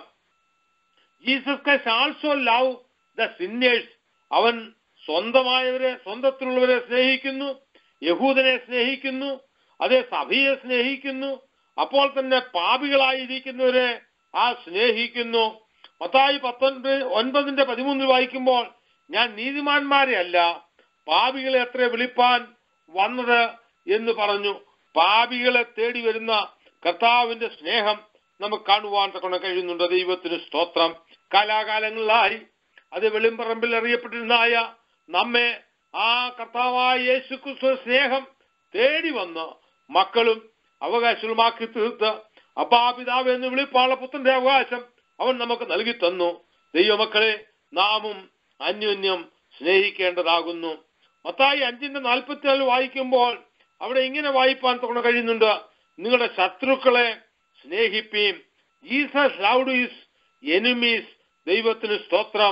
Jesus Christ also love the sinners അവൻ സ്വന്തമായവരെ സ്വന്തത്തിലുള്ളവരെ സ്നേഹിക്കുന്നു യഹൂദനെ സ്നേഹിക്കുന്നു അതേ സഭയെ സ്നേഹിക്കുന്നു അപ്പോൾ തന്നെ പാപികളായിരിക്കുന്നവരെ ആ സ്നേഹിക്കുന്നു മത്തായി പത്തൊൻപത് ഒൻപതിന്റെ പതിമൂന്നിൽ വായിക്കുമ്പോൾ ഞാൻ നീതിമാന്മാരെ അല്ല പാപികളെ എത്ര വിളിപ്പാൻ വന്നത് എന്ന് പറഞ്ഞു പാപികളെ തേടി വരുന്ന കർത്താവിന്റെ സ്നേഹം നമുക്ക് കാണുവാൻ തക്കൊണ്ട് കഴിയുന്നുണ്ട് ദൈവത്തിന് സ്തോത്രം കാലാകാലങ്ങളിലായി അത് വെളിമ്പറമ്പിൽ അറിയപ്പെട്ടിരുന്നായ നമ്മെ ആ കർത്താവായ യേശു ക്രിസ്തു സ്നേഹം തേടി വന്ന് മക്കളും അവകാശങ്ങളുമാക്കി തീർത്ത് അപ്പാ പിതാവ് എന്ന് വിളിപ്പാള പുത്രന്റെ അവകാശം അവൻ നമുക്ക് നൽകി തന്നു ദൈവമക്കളെ നാമും അന്യോന്യം സ്നേഹിക്കേണ്ടതാകുന്നു മത്തായി അഞ്ചിന്റെ നാൽപ്പത്തിനാല് വായിക്കുമ്പോൾ അവിടെ ഇങ്ങനെ വായിപ്പാൻ തുറന്നു കഴിയുന്നുണ്ട് നിങ്ങളുടെ ശത്രുക്കളെ സ്നേഹിപ്പീം ജീസസ് ലൗഡ് ഈസ് എനിമീസ് ദൈവത്തിന് സ്തോത്രം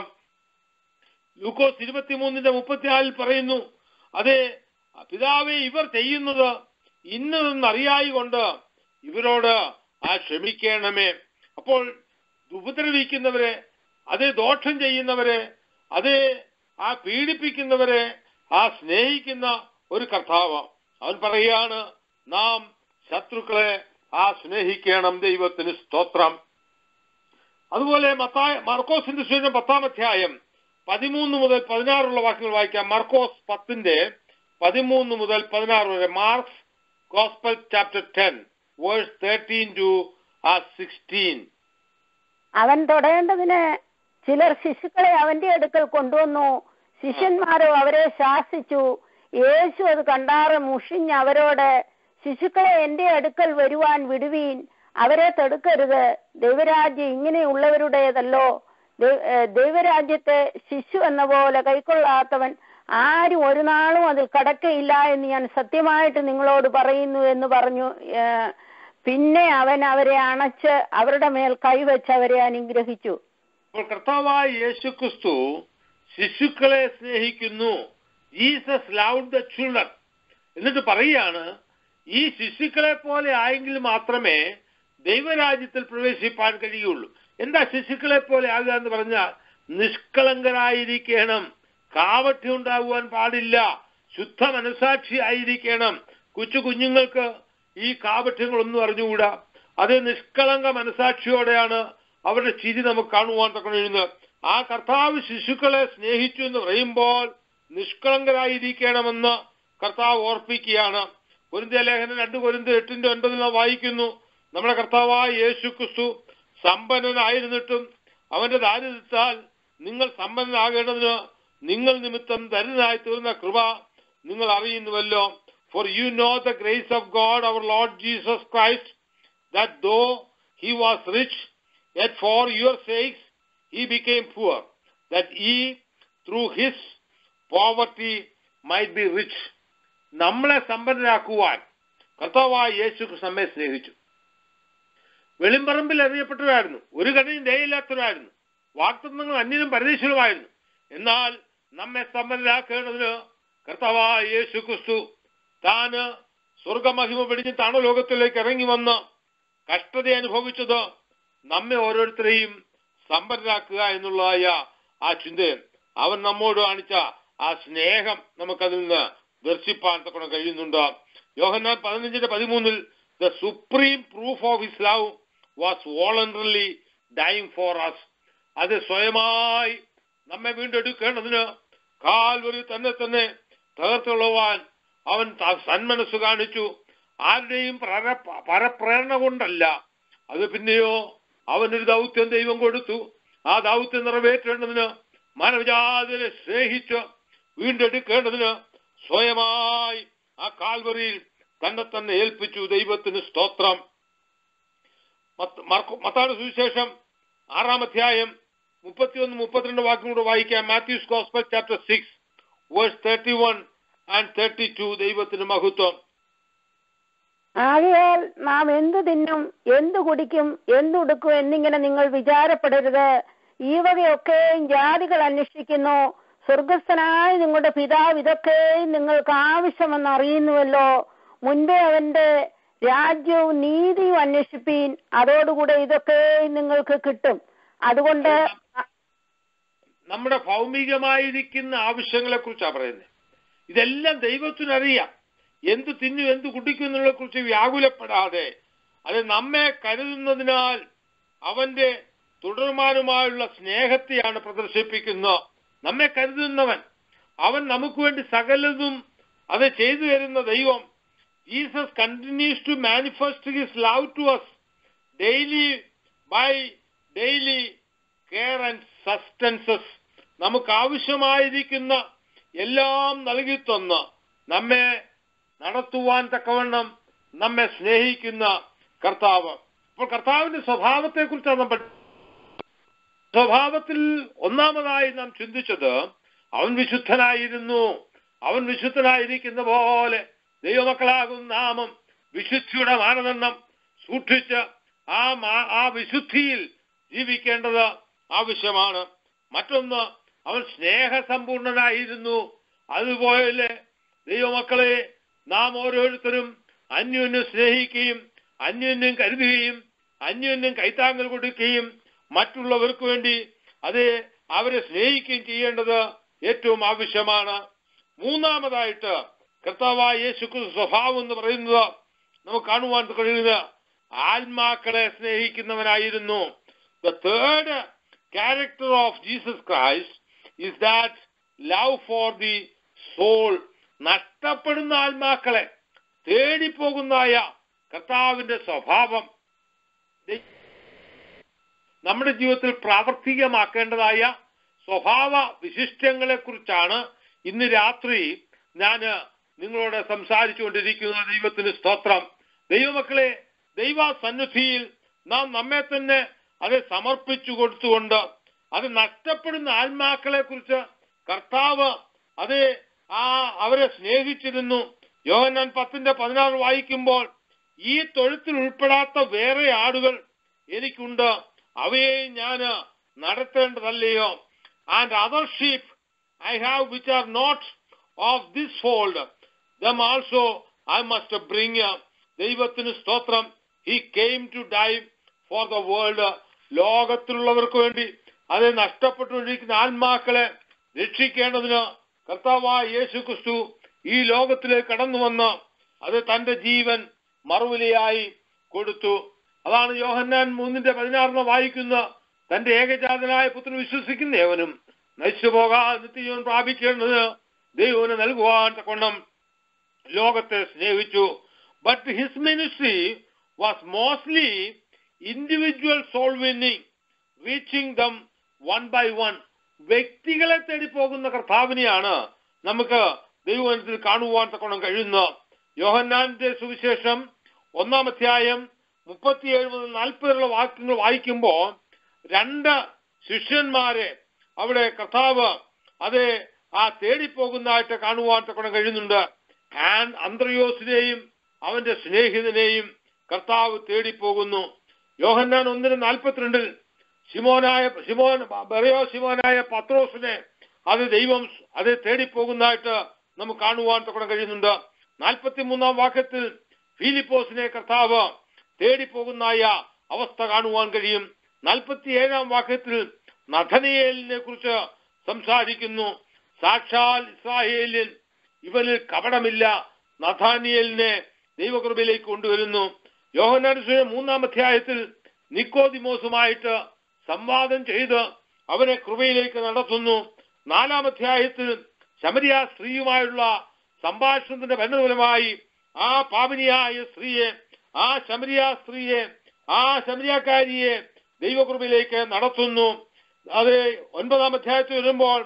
ലൂക്കോസ് ഇരുപത്തിമൂന്നിന്റെ മുപ്പത്തിനാലിൽ പറയുന്നു അതെ പിതാവെ ഇവർ ചെയ്യുന്നത് ഇന്നതെന്നറിയായി കൊണ്ട് ഇവരോട് ആ ക്ഷമിക്കണമേ അപ്പോൾ ഉപദ്രവിക്കുന്നവരെ അതേ ദോഷം ചെയ്യുന്നവരെ അതേ ആ പീഡിപ്പിക്കുന്നവരെ ആ സ്നേഹിക്കുന്ന ഒരു കർത്താവ് അവൻ പറയുകയാണ് നാം ശത്രുക്കളെ ആ സ്നേഹിക്കണം ദൈവത്തിന് സ്തോത്രം അതുപോലെ മത്തായ മർക്കോസിന്റെ സുവിശേഷം പത്താം അധ്യായം പതിമൂന്ന് മുതൽ പതിനാറുള്ള വാക്യങ്ങൾ വായിക്കാം മർക്കോസ് പത്തിന്റെ പതിമൂന്ന് മുതൽ പതിനാറ് വരെ Mark's gospel chapter ten verse thirteen to ah sixteen അവൻ തൊടേണ്ടതിന് ചിലർ ശിശുക്കളെ അവന്റെ അടുക്കൽ കൊണ്ടുവന്നു ശിഷ്യന്മാരോ അവരെ ശാസിച്ചു യേശു അത് കണ്ടാറ് മുഷിഞ്ഞ് അവരോട് ശിശുക്കളെ എന്റെ അടുക്കൽ വരുവാൻ വിടുവീൻ അവരെ തടുക്കരുത് ദൈവരാജ്യം ഇങ്ങനെയുള്ളവരുടേതല്ലോ ദൈ- ഏഹ് ദൈവരാജ്യത്തെ ശിശു എന്ന പോലെ കൈക്കൊള്ളാത്തവൻ ആരും ഒരു നാളും അതിൽ കടക്കയില്ല എന്ന് ഞാൻ സത്യമായിട്ട് നിങ്ങളോട് പറയുന്നു എന്ന് പറഞ്ഞു ഏഹ് പിന്നെ അവൻ അവരെ അണച്ച് അവരുടെ മേൽ കൈവച്ച് അവരെ അനുഗ്രഹിച്ചു അപ്പോൾ കർത്താവായ യേശു ക്രിസ്തു ശിശുക്കളെ സ്നേഹിക്കുന്നു ജീസസ് ലൗഡ് ദ ചിൽഡ്രൻ എന്നിട്ട് പറയുകയാണ് ഈ ശിശുക്കളെ പോലെ ആയെങ്കിൽ മാത്രമേ ദൈവരാജ്യത്തിൽ പ്രവേശിപ്പാൻ കഴിയുള്ളൂ എന്താ ശിശുക്കളെ പോലെ ആകുക എന്ന് പറഞ്ഞാൽ നിഷ്കളങ്കരായിരിക്കണം കാവട്യം ഉണ്ടാകുവാൻ പാടില്ല ശുദ്ധ മനസാക്ഷി ആയിരിക്കണം കൊച്ചു കുഞ്ഞുങ്ങൾക്ക് ഈ കാപഠ്യങ്ങളൊന്നും അറിഞ്ഞുകൂടാ അത് നിഷ്കളങ്ക മനസാക്ഷിയോടെയാണ് അവരുടെ ചിരി നമുക്ക് കാണുവാൻ തക്കണിരുന്നത് ആ കർത്താവ് ശിശുക്കളെ സ്നേഹിച്ചു എന്ന് പറയുമ്പോൾ നിഷ്കളങ്കരായിരിക്കണമെന്ന് കർത്താവ് ഓർപ്പിക്കുകയാണ് പൊരിന്ത്യ ലേഖനം രണ്ട് പൊരിന്ത് എട്ടിന്റെ ഒൻപതിൽ നാം വായിക്കുന്നു നമ്മുടെ കർത്താവായ യേശു ക്രിസ്തു സമ്പന്നനായിരുന്നിട്ടും അവന്റെ ദാരിദ്ര്യത്താൽ നിങ്ങൾ സമ്പന്നനാകേണ്ടതിന് നിങ്ങൾ നിമിത്തം ദരിദ്രനായി തീർന്ന കൃപ നിങ്ങൾ അറിയുന്നുവല്ലോ for you know the grace of God our Lord Jesus Christ that though he was rich, yet for your sakes he became poor, that ye through his poverty might be rich. നമ്മളെ സമ്പന്നരാക്കുവാൻ കർത്താവായ യേശു ക്രിസ്തു നമ്മെ സ്നേഹിച്ചു വെളിമ്പറമ്പിൽ അറിയപ്പെട്ടവരായിരുന്നു ഒരു കടയും ദയയില്ലാത്തവരായിരുന്നു വാക്തത്വങ്ങൾ അന്യനും പരദേശികളുമായിരുന്നു എന്നാൽ നമ്മെ സമ്പന്നരാക്കേണ്ടതിന് കർത്താവായ യേശു ക്രിസ്തു താന് സ്വർഗമഹിമ പിടിഞ്ഞ് താണ ലോകത്തിലേക്ക് ഇറങ്ങി വന്ന് കഷ്ടത അനുഭവിച്ചത് നമ്മെ ഓരോരുത്തരെയും സമ്പന്നരാക്കുക എന്നുള്ളതായ ആ ചിന്തയും അവൻ നമ്മോട് കാണിച്ച ആ സ്നേഹം നമുക്കതിൽ നിന്ന് ദർശിപ്പാൻ തക്കണം കഴിയുന്നുണ്ട് യോഹന്നാൻ പതിനഞ്ചിന്റെ പതിമൂന്നിൽ the supreme proof of his love was voluntarily dying for us അത് സ്വയമായി നമ്മെ വീണ്ടെടുക്കേണ്ടതിന് കാൽവരി തന്നെ തന്നെ തകർത്തുള്ളവാൻ അവൻ ത- സന്മനസ് കാണിച്ചു ആരുടെയും പ്രര- പരപ്രേരണ കൊണ്ടല്ല അത് പിന്നെയോ അവനൊരു ദൗത്യം ദൈവം കൊടുത്തു ആ ദൗത്യം നിറവേറ്റേണ്ടതിന് മാനവജാതിനെ സ്നേഹിച്ച് വീണ്ടെടുക്കേണ്ടതിന് സ്വയമായി ആ കാൽവറിയിൽ തന്നെ തന്നെ ഏൽപ്പിച്ചു ദൈവത്തിന് സ്തോത്രം മത്ത- മർക്കോ- മത്തായുടെ സുവിശേഷം ആറാം അധ്യായം മുപ്പത്തിയൊന്ന് മുപ്പത്തിരണ്ട് വാക്യം കൂടെ വായിക്കാം Matthew's gospel chapter six verse thirty one and thirty two ദൈവത്തിന് മഹത്വം ആകയാൽ നാം എന്തു തിന്നും എന്തു കുടിക്കും എന്തുടുക്കും എന്നിങ്ങനെ നിങ്ങൾ വിചാരപ്പെടരുത് ഈ വകയൊക്കെയും ജാതികൾ അന്വേഷിക്കുന്നു സ്വർഗസ്ഥനായ നിങ്ങളുടെ പിതാവ് ഇതൊക്കെയും നിങ്ങൾക്ക് ആവശ്യമെന്ന് അറിയുന്നുവല്ലോ മുൻപേ അവന്റെ രാജ്യവും നീതിയും അന്വേഷിപ്പീൻ അതോടുകൂടെ ഇതൊക്കെയും നിങ്ങൾക്ക് കിട്ടും അതുകൊണ്ട് നമ്മുടെ ഭൗമികമായിരിക്കുന്ന ആവശ്യങ്ങളെ കുറിച്ചാണ് പറയുന്നത് ഇതെല്ലാം ദൈവത്തിനറിയാം എന്ത് തിന്നു എന്ത് കുടിക്കും എന്നുള്ളതിനെ കുറിച്ച് വ്യാകുലപ്പെടാതെ അത് നമ്മെ കരുതുന്നതിനാൽ അവന്റെ തുടർമാനുമായുള്ള സ്നേഹത്തെയാണ് പ്രദർശിപ്പിക്കുന്നത് നമ്മെ കരുതുന്നവൻ അവൻ നമുക്ക് വേണ്ടി സകലതും അത് ചെയ്തു തരുന്ന ദൈവം Jesus continues to manifest his love to us daily by daily care and sustenances നമുക്ക് ആവശ്യമായിരിക്കുന്ന എല്ലാം നൽകി തന്ന് നമ്മെ നടത്തുവാൻ തക്കവണ്ണം നമ്മെ സ്നേഹിക്കുന്ന കർത്താവ് അപ്പോൾ കർത്താവിന്റെ സ്വഭാവത്തെ കുറിച്ചാണ് നമ്മൾ സ്വഭാവത്തിൽ ഒന്നാമതായി നാം ചിന്തിച്ചത് അവൻ വിശുദ്ധനായിരുന്നു അവൻ വിശുദ്ധനായിരിക്കുന്ന പോലെ ദൈവമക്കളാകും നാമം വിശുദ്ധിയുടെ മാനദണ്ഡം സൂക്ഷിച്ച് ആ മാ- ആ വിശുദ്ധിയിൽ ജീവിക്കേണ്ടത് ആവശ്യമാണ് മറ്റൊന്ന് അവൻ സ്നേഹസമ്പൂർണനായിരുന്നു അതുപോലെ ദൈവമക്കളെ നാം ഓരോരുത്തരും അന്യോന്യം സ്നേഹിക്കുകയും അന്യോന്യം കരുതുകയും അന്യോന്യം കൈത്താങ്ങൽ കൊടുക്കുകയും മറ്റുള്ളവർക്ക് വേണ്ടി അത് അവരെ സ്നേഹിക്കുകയും ചെയ്യേണ്ടത് ഏറ്റവും ആവശ്യമാണ് മൂന്നാമതായിട്ട് കർത്താവായ യേശുക്രിസ്തു സ്വഭാവം എന്ന് പറയുന്നത് നമുക്ക് കാണുവാൻ കഴിയുന്നത് ആത്മാക്കളെ സ്നേഹിക്കുന്നവനായിരുന്നു the third character of Jesus Christ is that love for the soul നഷ്ടപ്പെടുന്ന ആത്മാക്കളെ തേടിപ്പോകുന്നായ കർത്താവിന്റെ സ്വഭാവം ദൈ- നമ്മുടെ ജീവിതത്തിൽ പ്രാവർത്തികമാക്കേണ്ടതായ സ്വഭാവ വിശിഷ്ടങ്ങളെ കുറിച്ചാണ് ഇന്ന് രാത്രി ഞാൻ നിങ്ങളോട് സംസാരിച്ചുകൊണ്ടിരിക്കുന്ന ദൈവത്തിന് സ്തോത്രം ദൈവമക്കളെ ദൈവ സന്നിധിയിൽ നാം നമ്മെ തന്നെ അത് സമർപ്പിച്ചു കൊടുത്തുകൊണ്ട് അത് നഷ്ടപ്പെടുന്ന ആത്മാക്കളെ കുറിച്ച് കർത്താവ് അത് ആ അവരെ സ്നേഹിച്ചിരുന്നു യോഹന്നാൻ പത്തിന്റെ പതിനാറ് വായിക്കുമ്പോൾ ഈ തൊഴുത്തിൽ ഉൾപ്പെടാത്ത വേറെ ആടുകൾ എനിക്കുണ്ട് അവയെ ഞാൻ നടത്തേണ്ടതല്ലയോ and other sheep I have which are not of this fold them also I must bring ദൈവത്തിന് സ്തോത്രം he came to die for the world ലോകത്തിലുള്ളവർക്ക് വേണ്ടി അത് നഷ്ടപ്പെട്ടുകൊണ്ടിരിക്കുന്ന ആത്മാക്കളെ രക്ഷിക്കേണ്ടതിന് കർത്താവായ യേശു ക്രിസ്തു ഈ ലോകത്തിലേക്ക് കടന്നു വന്ന് അത് തന്റെ ജീവൻ മറുവിലയായി കൊടുത്തു അതാണ് യോഹന്നാൻ മൂന്നിന്റെ പതിനാറിന് വായിക്കുന്ന തന്റെ ഏകജാതനായ പുത്രൻ വിശ്വസിക്കുന്ന ഏവനും നശിച്ചു പോകാൻ നിത്യജീവൻ പ്രാപിക്കേണ്ടത് ദൈവന് നൽകുവാൻ തക്കൊണ്ണം ലോകത്തെ സ്നേഹിച്ചു but his ministry was mostly individual soul winning reaching them one by one വ്യക്തികളെ തേടി പോകുന്ന കർത്താവിനെയാണ് നമുക്ക് ദൈവത്തിൽ കാണുവാൻ തക്കോണം കഴിയുന്നത് യോഹന്നാന്റെ സുവിശേഷം ഒന്നാം അധ്യായം മുപ്പത്തിയേഴ് മുതൽ നാൽപ്പതുള്ള വാക്യങ്ങൾ വായിക്കുമ്പോൾ രണ്ട് ശിഷ്യന്മാരെ അവിടെ കർത്താവ് അത് ആ തേടിപ്പോകുന്നതായിട്ട് കാണുവാൻ തക്കോണം കഴിയുന്നുണ്ട് ആൻഡ് അന്ത്രയോസിനെയും അവന്റെ സ്നേഹിതനെയും കർത്താവ് തേടിപ്പോകുന്നു യോഹന്നാൻ ഒന്നിന് നാൽപ്പത്തിരണ്ടിൽ ശിമോനായ ശിമോൻ ബെറയോ ശിമോനായ പത്രോസിനെ അത് ദൈവം അത് തേടിപ്പോകുന്നതായിട്ട് നമുക്ക് കാണുവാൻ തക്കണം കഴിയുന്നുണ്ട് നാൽപ്പത്തി മൂന്നാം വാക്യത്തിൽ ഫിലിപ്പോസിനെ കർത്താവ് തേടിപ്പോകുന്നായ അവസ്ഥ കാണുവാൻ കഴിയും നാൽപ്പത്തി ഏഴാം വാക്യത്തിൽ നഥനിയേലിനെ കുറിച്ച് സംസാരിക്കുന്നു സാക്ഷാൽ ഇസ്രായേലിൻ ഇവനിൽ കപടമില്ല നഥാനിയലിനെ ദൈവകൃപയിലേക്ക് കൊണ്ടുവരുന്നു യോഹനാനുസരിച്ച് മൂന്നാം അധ്യായത്തിൽ നിക്കോദിമോസുമായിട്ട് സംവാദം ചെയ്ത് അവനെ കൃപയിലേക്ക് നടത്തുന്നു നാലാം അധ്യായത്തിൽ ശമരിയ സ്ത്രീയുമായുള്ള സംഭാഷണത്തിന്റെ ബന്ധഫലമായി ആ പാപിനിയായ സ്ത്രീയെ ആ ശമരിയ സ്ത്രീയെ ആ ശമരിയാക്കാരിയെ ദൈവകൃപയിലേക്ക് നടത്തുന്നു അത് ഒൻപതാം അധ്യായത്തിൽ വരുമ്പോൾ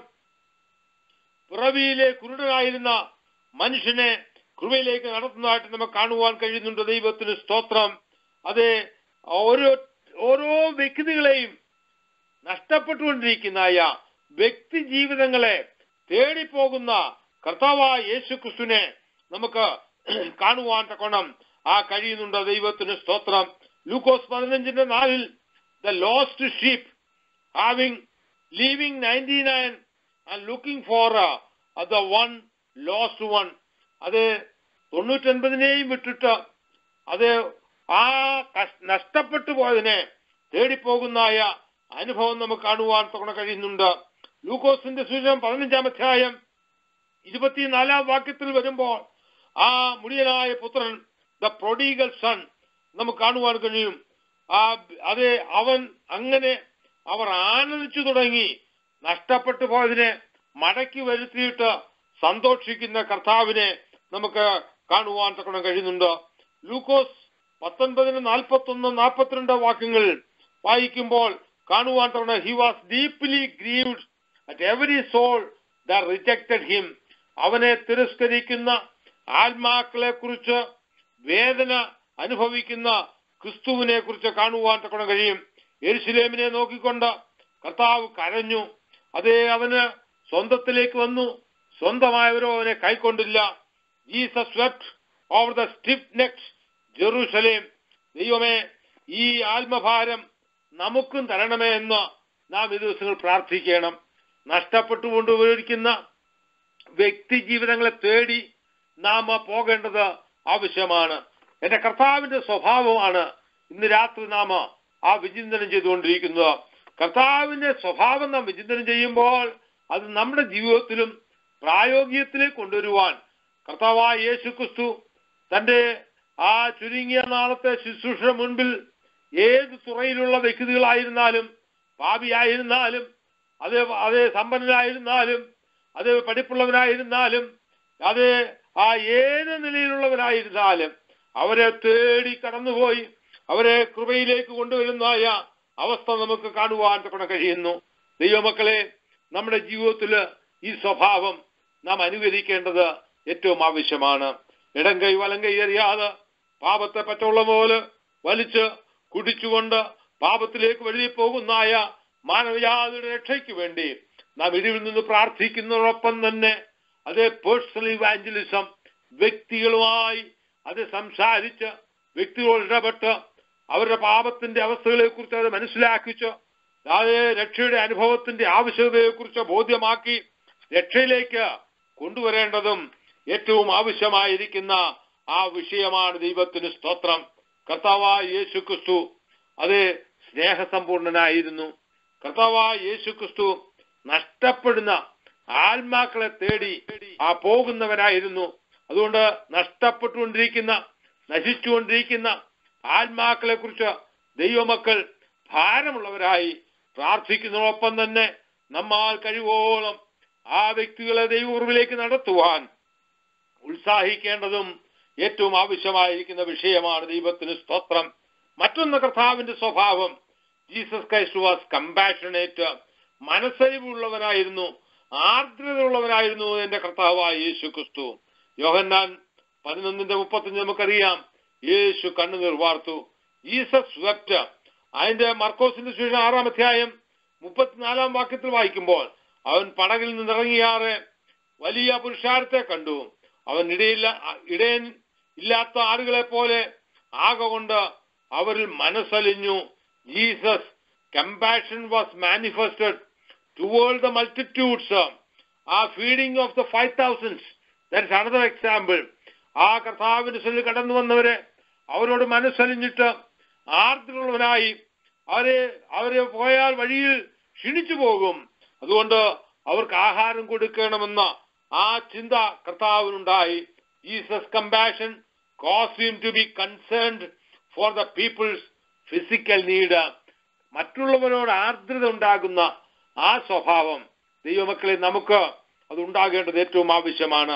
പിറവിയിലെ കുരുടനായിരുന്ന മനുഷ്യനെ കൃപയിലേക്ക് നടത്തുന്നതായിട്ട് നമുക്ക് കാണുവാൻ കഴിയുന്നുണ്ട് ദൈവത്തിന് സ്തോത്രം അത് ഓരോ ഓരോ വ്യക്തികളെയും നഷ്ടപ്പെട്ടുകൊണ്ടിരിക്കുന്ന വ്യക്തി ജീവിതങ്ങളെ തേടിപ്പോകുന്ന കർത്താവായ യേശു ക്രിസ്തുവിനെ നമുക്ക് കാണുവാൻ തക്കോണം ആ കഴിയുന്നുണ്ട് ദൈവത്തിന് സ്തോത്രം ലൂക്കോസ് പതിനഞ്ചിന്റെ നാലിൽ the lost sheep having leaving ninety nine and looking for the one lost one അത് തൊണ്ണൂറ്റൊൻപതിനെയും വിട്ടിട്ട് അത് ആ കഷ്- നഷ്ടപ്പെട്ടു പോയതിനെ തേടിപ്പോകുന്നായ അനുഭവം നമുക്ക് കാണുവാൻ തുറന്നു കഴിയുന്നുണ്ട് ലൂക്കോസിന്റെ സൂചനം പതിനഞ്ചാം അധ്യായം ഇരുപത്തിനാലാം വാക്യത്തിൽ വരുമ്പോൾ ആ മുടിയനായ പുത്രൻ ദ പ്രൊഡീഗൽ സൺ നമുക്ക് കാണുവാൻ കഴിയും ആ അതെ അവൻ അങ്ങനെ അവർ ആനന്ദിച്ചു തുടങ്ങി നഷ്ടപ്പെട്ടു പോയതിനെ മടക്കി വരുത്തിയിട്ട് സന്തോഷിക്കുന്ന കർത്താവിനെ നമുക്ക് കാണുവാൻ തക്കണം കഴിയുന്നുണ്ട് ലൂക്കോസ് പത്തൊൻപതിന് നാൽപ്പത്തി ഒന്ന് നാൽപ്പത്തിരണ്ട് വാക്യങ്ങൾ വായിക്കുമ്പോൾ കാണുവാൻ തവണ he was deeply grieved at every soul the rejected him അവനെ തിരസ്കരിക്കുന്ന ആത്മാക്കളെ കുറിച്ച് വേദന അനുഭവിക്കുന്ന ക്രിസ്തുവിനെ കുറിച്ച് കാണുവാൻ തക്കണം കഴിയും എരുസലേമിനെ നോക്കിക്കൊണ്ട് കർത്താവ് കരഞ്ഞു അതേ അവന് സ്വന്തത്തിലേക്ക് വന്നു സ്വന്തമായവരോ അവനെ കൈക്കൊണ്ടില്ല Jesus wept over the stiff necked Jerusalem ദൈവമേ ഈ ആത്മഭാരം നമുക്കും തരണമേ എന്ന് നാം ഈ ദിവസങ്ങൾ പ്രാർത്ഥിക്കണം നഷ്ടപ്പെട്ടുകൊണ്ട് ഉപയോഗിക്കുന്ന വ്യക്തി ജീവിതങ്ങളെ തേടി നാം പോകേണ്ടത് ആവശ്യമാണ് എന്റെ കർത്താവിന്റെ സ്വഭാവമാണ് ഇന്ന് രാത്രി നാം ആ വിചിന്തനം ചെയ്തുകൊണ്ടിരിക്കുന്നത് കർത്താവിന്റെ സ്വഭാവം നാം വിചിന്തനം ചെയ്യുമ്പോൾ അത് നമ്മുടെ ജീവിതത്തിലും പ്രായോഗികത്തിലേക്ക് കൊണ്ടുവരുവാൻ കർത്താവായ യേശു ക്രിസ്തു തന്റെ ആ ചുരുങ്ങിയ നാളത്തെ ശുശ്രൂഷ മുൻപിൽ ഏത് തുറയിലുള്ള വ്യക്തികളായിരുന്നാലും പാപിയായിരുന്നാലും അത് അത് സമ്പന്നനായിരുന്നാലും അത് പഠിപ്പുള്ളവനായിരുന്നാലും അത് ആ ഏത് നിലയിലുള്ളവനായിരുന്നാലും അവരെ തേടി കടന്നുപോയി അവരെ കൃപയിലേക്ക് കൊണ്ടുവരുന്നതായ അവസ്ഥ നമുക്ക് കാണുവാൻ തക്കണം കഴിയുന്നു ദൈവമക്കളെ നമ്മുടെ ജീവിതത്തിൽ ഈ സ്വഭാവം നാം അനുകരിക്കേണ്ടത് ഏറ്റവും ആവശ്യമാണ് ഇടം കൈ വലം കൈ അറിയാതെ പാപത്തെ പറ്റുള്ള പോലെ വലിച്ച് കുടിച്ചുകൊണ്ട് പാപത്തിലേക്ക് വഴി പോകുന്നായ മാനവജാതിയുടെ രക്ഷയ്ക്ക് വേണ്ടി നാം ഇടിവിൽ നിന്ന് പ്രാർത്ഥിക്കുന്നതോടൊപ്പം തന്നെ അതേ പേഴ്സണൽ ഇവാഞ്ചലിസം വ്യക്തികളുമായി അത് സംസാരിച്ച് വ്യക്തികളോട് ഇടപെട്ട് അവരുടെ പാപത്തിന്റെ അവസ്ഥകളെ കുറിച്ച് അത് മനസ്സിലാക്കിച്ച് അതേ രക്ഷയുടെ അനുഭവത്തിന്റെ ആവശ്യകതയെ കുറിച്ച് ബോധ്യമാക്കി രക്ഷയിലേക്ക് കൊണ്ടുവരേണ്ടതും ഏറ്റവും ആവശ്യമായിരിക്കുന്ന ആ വിഷയമാണ് ദൈവത്തിന് സ്തോത്രം കർത്താവായ യേശു ക്രിസ്തു അത് സ്നേഹസമ്പൂർണനായിരുന്നു കർത്താവായ യേശു ക്രിസ്തു നഷ്ടപ്പെടുന്ന ആത്മാക്കളെ തേടി ആ പോകുന്നവനായിരുന്നു അതുകൊണ്ട് നഷ്ടപ്പെട്ടുകൊണ്ടിരിക്കുന്ന നശിച്ചുകൊണ്ടിരിക്കുന്ന ആത്മാക്കളെ കുറിച്ച് ദൈവമക്കൾ ഭാരമുള്ളവരായി പ്രാർത്ഥിക്കുന്നതോടൊപ്പം തന്നെ നമ്മാൽ കഴിവോളം ആ വ്യക്തികളെ ദൈവകുറിവിലേക്ക് നടത്തുവാൻ ഉത്സാഹിക്കേണ്ടതും ഏറ്റവും ആവശ്യമായിരിക്കുന്ന വിഷയമാണ് ദൈവത്തിന് സ്തോത്രം മറ്റൊന്ന് കർത്താവിന്റെ സ്വഭാവം ജീസസ് ക്രൈസ്റ്റ് വാസ് കമ്പാഷനേറ്റ് മനസ്സരിവുള്ളവനായിരുന്നു ആർദ്രതയുള്ളവനായിരുന്നു എന്റെ കർത്താവായ യേശു ക്രിസ്തു യോഹന്നാൻ പതിനൊന്നിന്റെ മുപ്പത്തഞ്ച് നമുക്കറിയാം യേശു കണ്ണുനീർ വാർത്തു ജീസസ് വെപ്റ്റ് അതിന്റെ മർക്കോസിന്റെ സുവിശേഷം ആറാം അധ്യായം മുപ്പത്തിനാലാം വാക്യത്തിൽ വായിക്കുമ്പോൾ അവൻ പടകിൽ നിന്നിറങ്ങിയാറെ വലിയ പുരുഷാരത്തെ കണ്ടു അവൻ ഇടയില്ല ഇടയൻ ഇല്ലാത്ത ആളുകളെ പോലെ ആകൊണ്ട് അവരിൽ മനസ്സലിഞ്ഞു Jesus compassion was manifested toward the multitudes ah feeding of the five thousands that's another example ആ കർത്താവിന്റെ സ്ഥലിൽ കടന്നു വന്നവരെ അവരോട് മനസ്സലിഞ്ഞിട്ട് ആർദ്രമുള്ളവനായി അവരെ അവരെ പോയാൽ വഴിയിൽ ക്ഷീണിച്ചു പോകും അതുകൊണ്ട് അവർക്ക് ആഹാരം കൊടുക്കണമെന്ന ആ ചിന്ത കർത്താവിനുണ്ടായി Jesus compassion cause him to be concerned for the people's physical need മറ്റുള്ളവരോട് ആർദ്രത ഉണ്ടാകുന്ന ആ സ്വഭാവം ദൈവമക്കളെ നമുക്ക് അത് ഉണ്ടാകേണ്ടത് ഏറ്റവും ആവശ്യമാണ്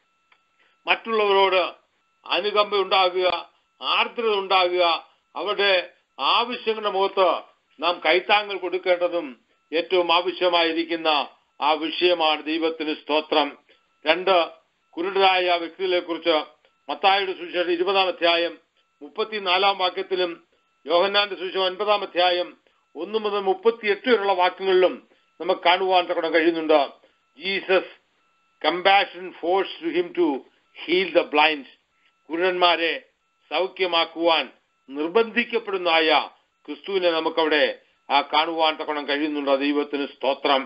മറ്റുള്ളവരോട് അനുകമ്പ ഉണ്ടാകുക ആർദ്രത ഉണ്ടാകുക അവരുടെ ആവശ്യങ്ങളുടെ മുഖത്ത് നാം കൈത്താങ്ങൽ കൊടുക്കേണ്ടതും ഏറ്റവും ആവശ്യമായിരിക്കുന്ന ആ വിഷയമാണ് ദൈവത്തിന് സ്തോത്രം രണ്ട് കുരുടരായ വ്യക്തികളെ കുറിച്ച് മത്തായുടെ സുവിശേഷം ഇരുപതാം അധ്യായം മുപ്പത്തിനാലാം വാക്യത്തിലും യോഹന്നാന്റെ സുവിശേഷം ഒൻപതാം അധ്യായം ഒന്ന് മുതൽ മുപ്പത്തിയെട്ട് വരെയുള്ള വാക്യങ്ങളിലും നമുക്ക് കാണുവാൻ തക്കണം കഴിയുന്നുണ്ട് Jesus compassion force him to heal the blind കുരുടന്മാരെ സൗഖ്യമാക്കുവാൻ നിർബന്ധിക്കപ്പെടുന്നതായ ക്രിസ്തുവിനെ നമുക്കവിടെ ആ കാണുവാൻ തക്കണം കഴിയുന്നുണ്ട് ദൈവത്തിന് സ്തോത്രം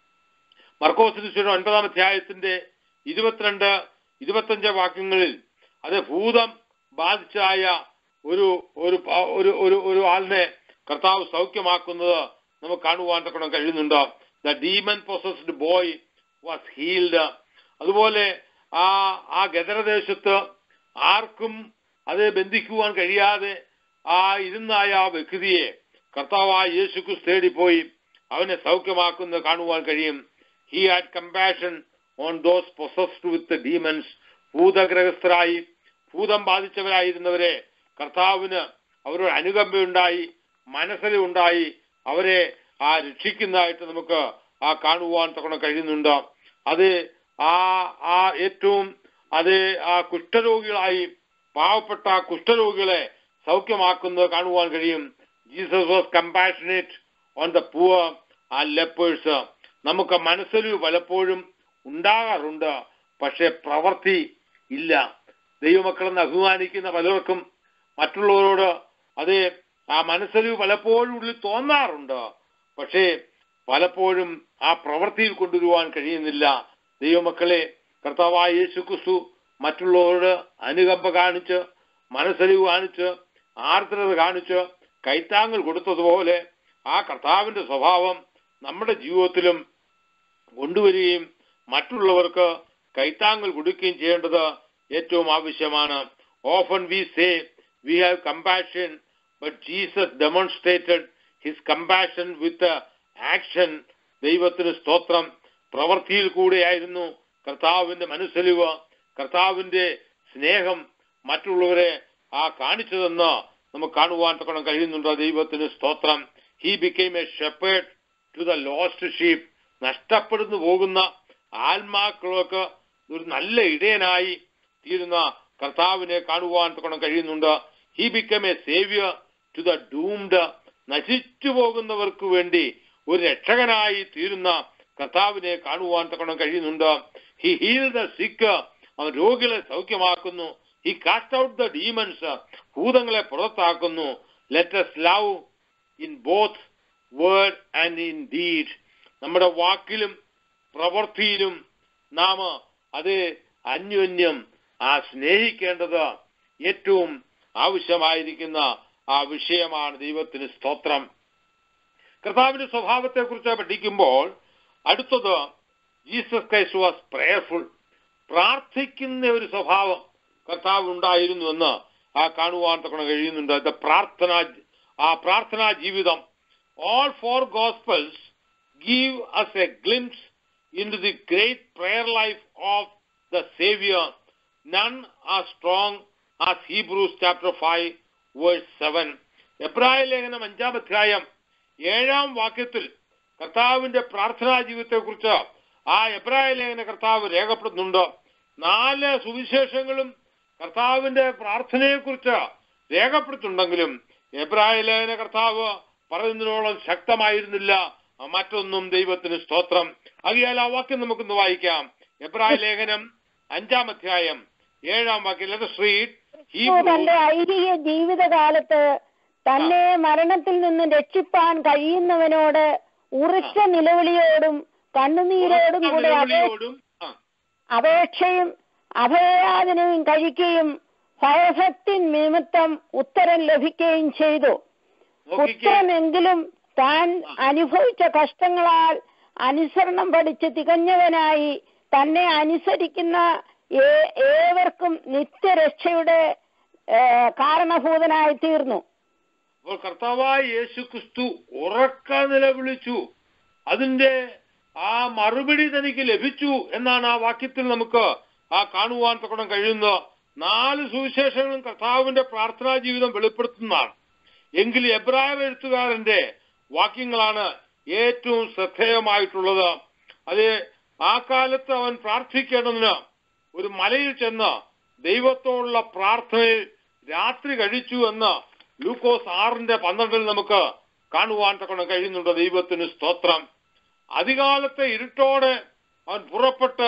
മർക്കോസിന് ശേഷം ഒൻപതാം അധ്യായത്തിന്റെ ഇരുപത്തിരണ്ട് ഇരുപത്തഞ്ച് വാക്യങ്ങളിൽ അത് ഭൂതം ബാധിച്ചായ ഒരു ഒരു പ- ഒരു ഒരു ഒരു ആളിനെ കർത്താവ് സൗഖ്യമാക്കുന്നത് നമുക്ക് കാണുവാൻ തക്കണം കഴിയുന്നുണ്ട് the demon possessed boy was healed അതുപോലെ ആ ആ ഗദരദേശത്ത് ആർക്കും അത് ബന്ധിക്കുവാൻ കഴിയാതെ ആ ഇരുന്നായ ആ വ്യക്തിയെ കർത്താവായ യേശു ക്രിസ്തു തേടിപ്പോയി അവനെ സൗഖ്യമാക്കുന്നത് കാണുവാൻ കഴിയും he had compassion on those possessed with demons ഭൂതഗ്രഹസ്ഥരായി ഭൂതം ബാധിച്ചവരായിരുന്നവരെ കർത്താവിന് അവരോട് അനുകമ്പയുണ്ടായി മനസ്സിലുണ്ടായി അവരെ ആ രക്ഷിക്കുന്നതായിട്ട് നമുക്ക് ആ കാണുവാൻ തക്കണം കഴിയുന്നുണ്ട് അത് ആ ആ ഏറ്റവും അത് ആ കുഷ്ഠരോഗികളായി പാവപ്പെട്ട കുഷ്ഠരോഗികളെ സൗഖ്യമാക്കുന്നത് കാണുവാൻ കഴിയും Jesus was compassionate on the poor ah lepers നമുക്ക് മനസ്സിൽ പലപ്പോഴും ഉണ്ടാകാറുണ്ട് പക്ഷെ പ്രവൃത്തി ഇല്ല ദൈവമക്കളെന്ന് അഭിമാനിക്കുന്ന പലർക്കും മറ്റുള്ളവരോട് അത് ആ മനസ്സിൽ പലപ്പോഴും ഉള്ളിൽ തോന്നാറുണ്ട് പക്ഷേ പലപ്പോഴും ആ പ്രവൃത്തിയിൽ കൊണ്ടുവരുവാൻ കഴിയുന്നില്ല ദൈവമക്കളെ കർത്താവായ യേശു ക്രിസ്തു മറ്റുള്ളവരോട് അനുകമ്പ കാണിച്ച് മനസ്സലിവ് കാണിച്ച് ആർദ്രത കാണിച്ച് കൈത്താങ്ങൽ കൊടുത്തതുപോലെ ആ കർത്താവിന്റെ സ്വഭാവം നമ്മുടെ ജീവിതത്തിലും കൊണ്ടുവരികയും മറ്റുള്ളവർക്ക് കൈത്താങ്ങൽ കൊടുക്കുകയും ചെയ്യേണ്ടത് ഏറ്റവും ആവശ്യമാണ് often we say we have compassion but Jesus demonstrated his compassion with action ദൈവത്തിന് സ്തോത്രം പ്രവൃത്തിയിൽ കൂടെയായിരുന്നു കർത്താവിന്റെ മനസ്സലിവ് കർത്താവിന്റെ സ്നേഹം മറ്റുള്ളവരെ ആ കാണിച്ചതെന്ന് നമുക്ക് കാണുവാൻ തക്കണം കഴിയുന്നുണ്ട് ദൈവത്തിന് സ്തോത്രം he became a shepherd to the lost sheep നഷ്ടപ്പെടുന്നു പോകുന്ന ആത്മാക്കൾക്ക് ഒരു നല്ല ഇടയനായി തീരുന്ന കർത്താവിനെ കാണുവാൻ തക്കണം കഴിയുന്നുണ്ട് he become a saviour to the doomed നശിച്ചു പോകുന്നവർക്ക് വേണ്ടി ഒരു രക്ഷകനായി തീരുന്ന കർത്താവിനെ കാണുവാൻ തക്കണം കഴിയുന്നുണ്ട് ഹി ഹീൽ ദ സിക്ക് അവൻ രോഗികളെ സൗഖ്യമാക്കുന്നു he cast out the demons ഭൂതങ്ങളെ പുറത്താക്കുന്നു let's love in both word and in deed നമ്മുടെ വാക്കിലും പ്രവൃത്തിയിലും നാം അത് അന്യോന്യം ആ സ്നേഹിക്കേണ്ടത് ഏറ്റവും ആവശ്യമായിരിക്കുന്ന ആ വിഷയമാണ് ദൈവത്തിന് സ്തോത്രം കർത്താവിന്റെ സ്വഭാവത്തെ കുറിച്ച് പഠിക്കുമ്പോൾ അടുത്തത് ജീസസ് ക്രൈസ്റ്റ് വാസ് പ്രേയർഫുൾ പ്രാർത്ഥിക്കുന്ന ഒരു സ്വഭാവം കർത്താവ് ഉണ്ടായിരുന്നു എന്ന് ആ കാണുവാൻ തക്കണം കഴിയുന്നുണ്ട് ദ പ്രാർത്ഥന ആ പ്രാർത്ഥനാ ജീവിതം all four gospels give us a glimpse into the great prayer life of the savior none are strong as hebrews chapter 5 verse 7 എബ്രായ ലേഖനം അഞ്ചാം അധ്യായം ഏഴാം വാക്യത്തിൽ കർത്താവിന്റെ പ്രാർത്ഥനാ ജീവിതത്തെ കുറിച്ച് ആ എബ്രായ ലേഖന കർത്താവ് രേഖപ്പെടുത്തുന്നുണ്ട് നാല് സുവിശേഷങ്ങളും കർത്താവിന്റെ പ്രാർത്ഥനയെ കുറിച്ച് രേഖപ്പെടുത്തുണ്ടെങ്കിലും എബ്രായ ലേഖന കർത്താവ് പറയുന്നതിനോളം ശക്തമായിരുന്നില്ല മറ്റൊന്നും ദൈവത്തിന് സ്തോത്രം ആകിയാൽ ആ വാക്യം നമുക്കൊന്ന് വായിക്കാം എബ്രായ ലേഖനം അഞ്ചാം അധ്യായം ഏഴാം വാക്യം let us read ക്രിസ്തു തന്റെ ഐഹിക ജീവിതകാലത്ത് തന്നെ മരണത്തിൽ നിന്ന് രക്ഷിപ്പാൻ കഴിയുന്നവനോട് ഉറച്ച നിലവിളിയോടും കണ്ണുനീരോടും കൂടെ അപേ- നിലവിളിയോടും ആ, അപേക്ഷയും അഭയയാതനയും കഴിക്കുകയും ഭയഭക്തി നിമിത്തം ഉത്തരം ലഭിക്കുകയും ചെയ്തു നോക്കിക്കേ പുത്രനെങ്കിലും താൻ അനുഭവിച്ച കഷ്ടങ്ങളാൽ അനുസരണം പഠിച്ച് തികഞ്ഞവനായി തന്നെ അനുസരിക്കുന്ന ഏ- ഏവർക്കും നിത്യരക്ഷയുടെ ഏ, കാരണഭൂതനായി തീർന്നു അപ്പോൾ കർത്താവായ യേശു ക്രിസ്തു ഉറക്ക നിലവിളിച്ചു അതിന്റെ ആ മറുപടി തനിക്ക് ലഭിച്ചു എന്നാണ് ആ വാക്യത്തിൽ നമുക്ക് ആ കാണുവാൻ തക്കണം കഴിയുന്നത് നാല് സുവിശേഷങ്ങളും കർത്താവിന്റെ പ്രാർത്ഥനാ ജീവിതം വെളിപ്പെടുത്തുന്നതാണ് എങ്കിൽ എബ്രായർ എഴുത്തുകാരന്റെ വാക്യങ്ങളാണ് ഏറ്റവും ശ്രദ്ധേയമായിട്ടുള്ളത് അത് ആ കാലത്ത് അവൻ പ്രാർത്ഥിക്കേണ്ടതിന് ഒരു മലയിൽ ചെന്ന് ദൈവത്തോടുള്ള പ്രാർത്ഥനയിൽ രാത്രി കഴിച്ചു എന്ന് ലൂക്കോസ് ആറിന്റെ പന്ത്രണ്ടിൽ നമുക്ക് കാണുവാൻ തക്കണം കഴിയുന്നുണ്ട് ദൈവത്തിന് സ്തോത്രം അധികാലത്തെ ഇരുട്ടോടെ അവൻ പുറപ്പെട്ട്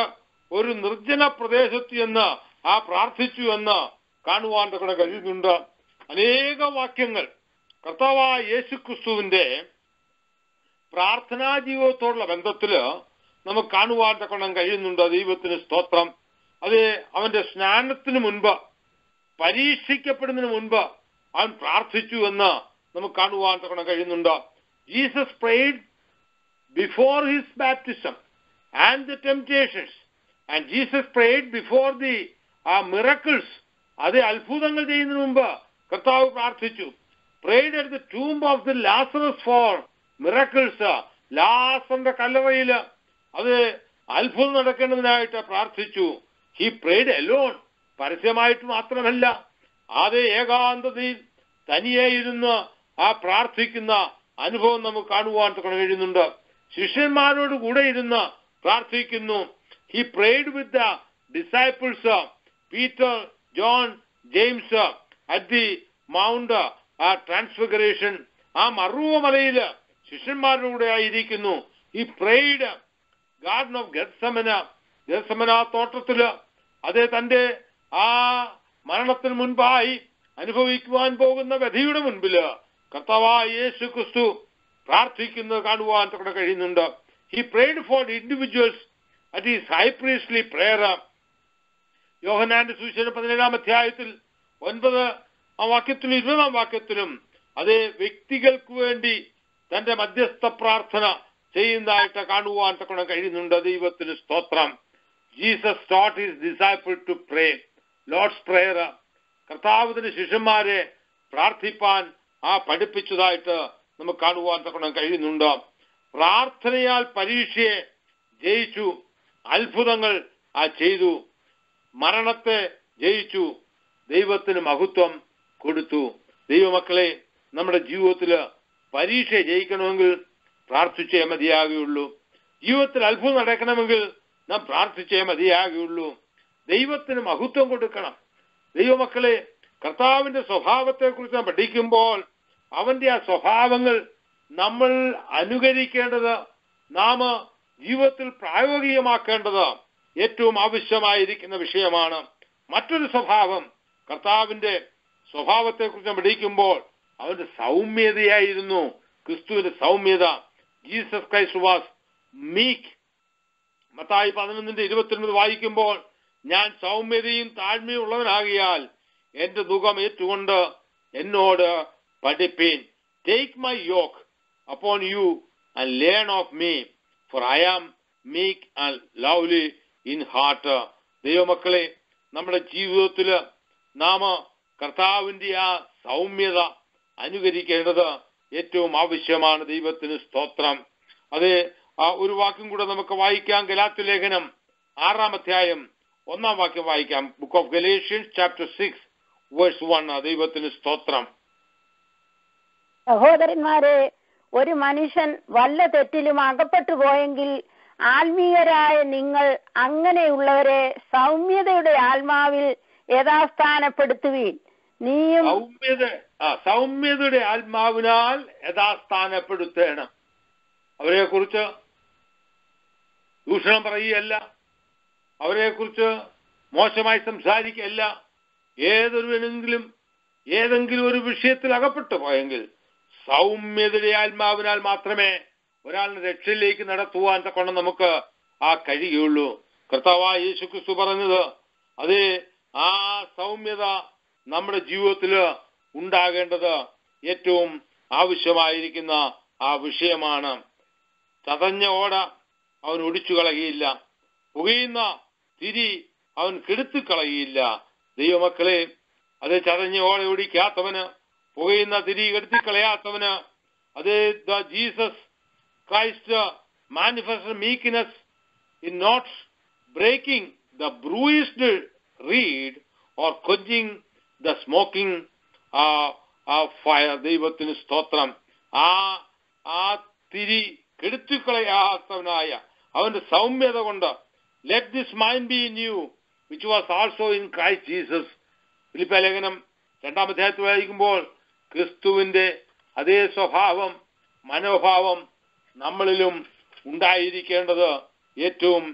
ഒരു നിർജ്ജന പ്രദേശത്ത് എന്ന് ആ പ്രാർത്ഥിച്ചു എന്ന് കാണുവാൻ തക്കണ കഴിയുന്നുണ്ട് അനേക വാക്യങ്ങൾ കർത്താവായ യേശു ക്രിസ്തുവിന്റെ പ്രാർത്ഥനാ ജീവിതത്തോടുള്ള ബന്ധത്തില് നമുക്ക് കാണുവാൻ തക്കണം കഴിയുന്നുണ്ട് ദൈവത്തിന് സ്തോത്രം അത് അവന്റെ സ്നാനത്തിന് മുൻപ് പരീക്ഷിക്കപ്പെടുന്നതിന് മുൻപ് അവൻ പ്രാർത്ഥിച്ചു എന്ന് നമുക്ക് കാണുവാൻ തക്കണം കഴിയുന്നുണ്ട് Jesus prayed before his baptism and the temptations and Jesus prayed before the ah miracles അത് അത്ഭുതങ്ങൾ ചെയ്യുന്നതിന് മുമ്പ് കർത്താവ് പ്രാർത്ഥിച്ചു prayed at the tomb of the Lazarus for miracles ലാസറിന്റെ കല്ലറയില് അത് അത്ഭുതം നടക്കേണ്ടതിനായിട്ട് പ്രാർത്ഥിച്ചു ഹി പ്രേഡ് എലോൺ പരസ്യമായിട്ട് മാത്രമല്ല അത് ഏകാന്തതയിൽ തനിയെ ഇരുന്ന് ആ പ്രാർത്ഥിക്കുന്ന അനുഭവം നമുക്ക് കാണുവാൻ തക്കണം കഴിയുന്നുണ്ട് ശിഷ്യന്മാരോട് കൂടെ ഇരുന്ന് പ്രാർത്ഥിക്കുന്നു he prayed with the disciples Peter John James at the mount ah transfiguration ആ മറുവമലയില് ശിഷ്യന്മാരുടെ കൂടെ ആയിരിക്കുന്നു ഈ prayed garden of Gethsemane Gethsemane തോട്ടത്തില് അത് തന്റെ ആ മരണത്തിന് മുൻപായി അനുഭവിക്കുവാൻ പോകുന്ന വ്യഥയുടെ മുൻപില് കർത്താവായ യേശു ക്രിസ്തു പ്രാർത്ഥിക്കുന്നത് കാണുവാൻ തക്കടെ കഴിയുന്നുണ്ട് he prayed for individuals at his high priestly prayer യോഹനാന്റെ സുവിശേഷം പതിനേഴാം അധ്യായത്തിൽ ഒൻപത് ആ വാക്യത്തിലും ഇരുപതാം വാക്യത്തിലും അതേ വ്യക്തികൾക്ക് വേണ്ടി തന്റെ മധ്യസ്ഥ പ്രാർത്ഥന ചെയ്യുന്നതായിട്ട് കാണുവാൻ തക്കണം കഴിയുന്നുണ്ട് ദൈവത്തിന് സ്തോത്രം Jesus taught his disciple to pray Lord's prayer കർത്താവിന്റെ ശിഷ്യന്മാരെ പ്രാർത്ഥിപ്പാൻ ആ പഠിപ്പിച്ചതായിട്ട് നമുക്ക് കാണുവാൻ തക്കണം കഴിയുന്നുണ്ട് പ്രാർത്ഥനയാൽ പരീക്ഷയെ ജയിച്ചു അത്ഭുതങ്ങൾ ആ ചെയ്തു മരണത്തെ ജയിച്ചു ദൈവത്തിന് മഹത്വം കൊടുത്തു ദൈവമക്കളെ നമ്മുടെ ജീവിതത്തില് പരീക്ഷ ജയിക്കണമെങ്കിൽ പ്രാർത്ഥിച്ചേ മതിയാകുകയുള്ളൂ ജീവിതത്തിൽ അത്ഭുതം നടക്കണമെങ്കിൽ നാം പ്രാർത്ഥിച്ചേ മതിയാകുകയുള്ളൂ ദൈവത്തിന് മഹത്വം കൊടുക്കണം ദൈവമക്കളെ കർത്താവിന്റെ സ്വഭാവത്തെ കുറിച്ച് നാം പഠിക്കുമ്പോൾ അവന്റെ ആ സ്വഭാവങ്ങൾ നമ്മൾ അനുകരിക്കേണ്ടത് നാം ജീവിതത്തിൽ പ്രായോഗികമാക്കേണ്ടത് ഏറ്റവും ആവശ്യമായിരിക്കുന്ന വിഷയമാണ് മറ്റൊരു സ്വഭാവം കർത്താവിന്റെ സ്വഭാവത്തെക്കുറിച്ച് പഠിക്കുമ്പോൾ അവന്റെ സൗമ്യതയായിരുന്നു ക്രിസ്തുവിന്റെ സൗമ്യത ജീസസ് ക്രൈസ്റ്റ് വാസ് മീക്ക് മത്തായി പതിനൊന്നിന്റെ ഇരുപത്തിയൊൻപത് വായിക്കുമ്പോൾ ഞാൻ സൗമ്യതയും താഴ്മയും ഉള്ളവനാകിയാൽ എന്റെ ദുഃഖം ഏറ്റുകൊണ്ട് എന്നോട് പഠിപ്പീൻ take my yoke upon you and learn of me for I am meek and lowly in heart ദൈവമക്കളെ നമ്മുടെ ജീവിതത്തില് നാം കർത്താവിന്റെ ആ സൗമ്യത അനുകരിക്കേണ്ടത് ഏറ്റവും ആവശ്യമാണ് ദൈവത്തിന് സ്തോത്രം അത് ആ ഒരു വാക്യം കൂടെ നമുക്ക് വായിക്കാം ഗലാത്യ ലേഖനം ആറാം അധ്യായം ഒന്നാം വാക്യം വായിക്കാം book of Galatians chapter six verse one ദൈവത്തിന് സ്തോത്രം സഹോദരന്മാരെ ഒരു മനുഷ്യൻ വല്ല തെറ്റിലും അകപ്പെട്ടു പോയെങ്കിൽ ആത്മീയരായ നിങ്ങൾ അങ്ങനെയുള്ളവരെ സൗമ്യതയുടെ ആത്മാവിൽ യഥാസ്ഥാനപ്പെടുത്തുവീൻ നീയും സൗമ്യത ആ സൗമ്യതയുടെ ആത്മാവിനാൽ യഥാസ്ഥാനപ്പെടുത്തേണം അവരെ കുറിച്ച് ദൂഷണം പറയുകയല്ല അവരെ കുറിച്ച് മോശമായി സംസാരിക്കുകയല്ല ഏതൊരുവനെങ്കിലും ഏതെങ്കിലും ഒരു വിഷയത്തിൽ അകപ്പെട്ടു പോയെങ്കിൽ സൗമ്യതയുടെ ആത്മാവിനാൽ മാത്രമേ ഒരാളിനെ രക്ഷയിലേക്ക് നടത്തുവാൻ തക്കൊണ്ട് നമുക്ക് ആ കഴിയുള്ളൂ കർത്താവായ യേശു ക്രിസ്തു പറഞ്ഞത് അത് ആ സൗമ്യത നമ്മുടെ ജീവിതത്തിൽ ഉണ്ടാകേണ്ടത് ഏറ്റവും ആവശ്യമായിരിക്കുന്ന ആ വിഷയമാണ് ചതഞ്ഞ ഓട അവൻ ഒടിച്ചു കളയുകയില്ല പുകയുന്ന തിരി അവൻ കെടുത്തു കളയുകയില്ല ദൈവമക്കളെ അത് ചതഞ്ഞ ഓട ഒടിക്കാത്തവന് പുകയുന്ന തിരി കെടുത്തി കളയാത്തവന് അത് the Jesus Christ manifest meekness in not breaking the bruised reed or quenching the smoking ah fire ദൈവത്തിന് സ്തോത്രം ആ ആ തിരി കെടുത്തിക്കളയാത്തവനായ അവന്റെ സൗമ്യത കൊണ്ട് let this mind be in you which was also in Christ Jesus ഫിലിപ്പ ലേഖനം രണ്ടാം അധ്യായത്തിൽ വായിക്കുമ്പോൾ ക്രിസ്തുവിന്റെ അതേ സ്വഭാവം മനോഭാവം നമ്മളിലും ഉണ്ടായിരിക്കേണ്ടത് ഏറ്റവും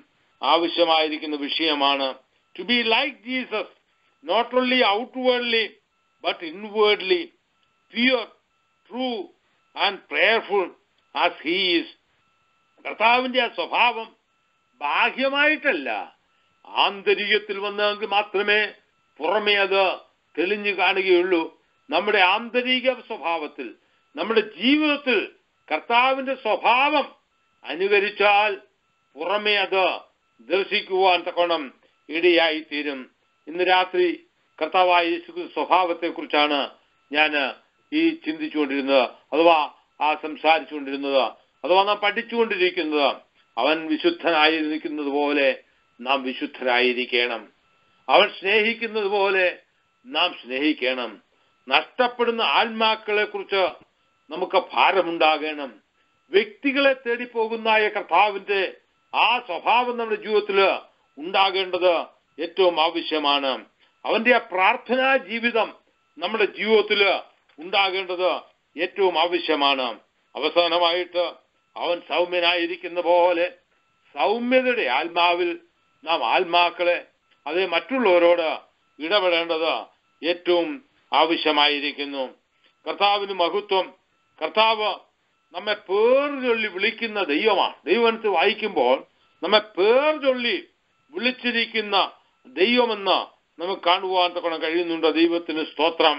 ആവശ്യമായിരിക്കുന്ന വിഷയമാണ് to be like Jesus not only outwardly but inwardly pure true and prayerful as he is കർത്താവിന്റെ ആ സ്വഭാവം ബാഹ്യമായിട്ടല്ല ആന്തരികത്തിൽ വന്നെങ്കിൽ മാത്രമേ പുറമേ അത് തെളിഞ്ഞു കാണുകയുള്ളൂ നമ്മുടെ ആന്തരിക സ്വഭാവത്തിൽ നമ്മുടെ ജീവിതത്തിൽ കർത്താവിന്റെ സ്വഭാവം അനുകരിച്ചാൽ പുറമേ അത് ദർശിക്കുവാൻ തക്കോണം ഇടയായി തീരും ഇന്ന് രാത്രി കർത്താവായ യേശു സ്വഭാവത്തെ കുറിച്ചാണ് ഞാൻ ഈ ചിന്തിച്ചുകൊണ്ടിരുന്നത് അഥവാ ആ സംസാരിച്ചുകൊണ്ടിരുന്നത് അഥവാ നാം പഠിച്ചുകൊണ്ടിരിക്കുന്നത് അവൻ വിശുദ്ധനായിരിക്കുന്നത് പോലെ നാം വിശുദ്ധരായിരിക്കണം അവൻ സ്നേഹിക്കുന്നത് പോലെ നാം സ്നേഹിക്കണം നഷ്ടപ്പെടുന്ന ആത്മാക്കളെ കുറിച്ച് നമുക്ക് ഭാരമുണ്ടാകണം വ്യക്തികളെ തേടി പോകുന്ന കർത്താവിന്റെ ആ സ്വഭാവം നമ്മുടെ ജീവിതത്തിൽ ഉണ്ടാകേണ്ടത് ഏറ്റവും ആവശ്യമാണ് അവന്റെ ആ പ്രാർത്ഥനാ ജീവിതം നമ്മുടെ ജീവിതത്തിൽ ഉണ്ടാകേണ്ടത് ഏറ്റവും ആവശ്യമാണ് അവസാനമായിട്ട് അവൻ സൗമ്യനായിരിക്കുന്ന പോലെ സൗമ്യതയുടെ ആത്മാവിൽ നാം ആത്മാക്കളെ അതേ മറ്റുള്ളവരോട് ഇടപെടേണ്ടത് ഏറ്റവും ആവശ്യമായിരിക്കുന്നു കർത്താവിന് മഹത്വം കർത്താവ് നമ്മെ പേർ ചൊല്ലി വിളിക്കുന്ന ദൈവമാണ് ദൈവത്തെ വായിക്കുമ്പോൾ നമ്മെ പേർ ചൊല്ലി വിളിച്ചിരിക്കുന്ന ദൈവമെന്ന് നമുക്ക് കാണുവാൻ തക്കണം കഴിയുന്നുണ്ട് ദൈവത്തിന് സ്തോത്രം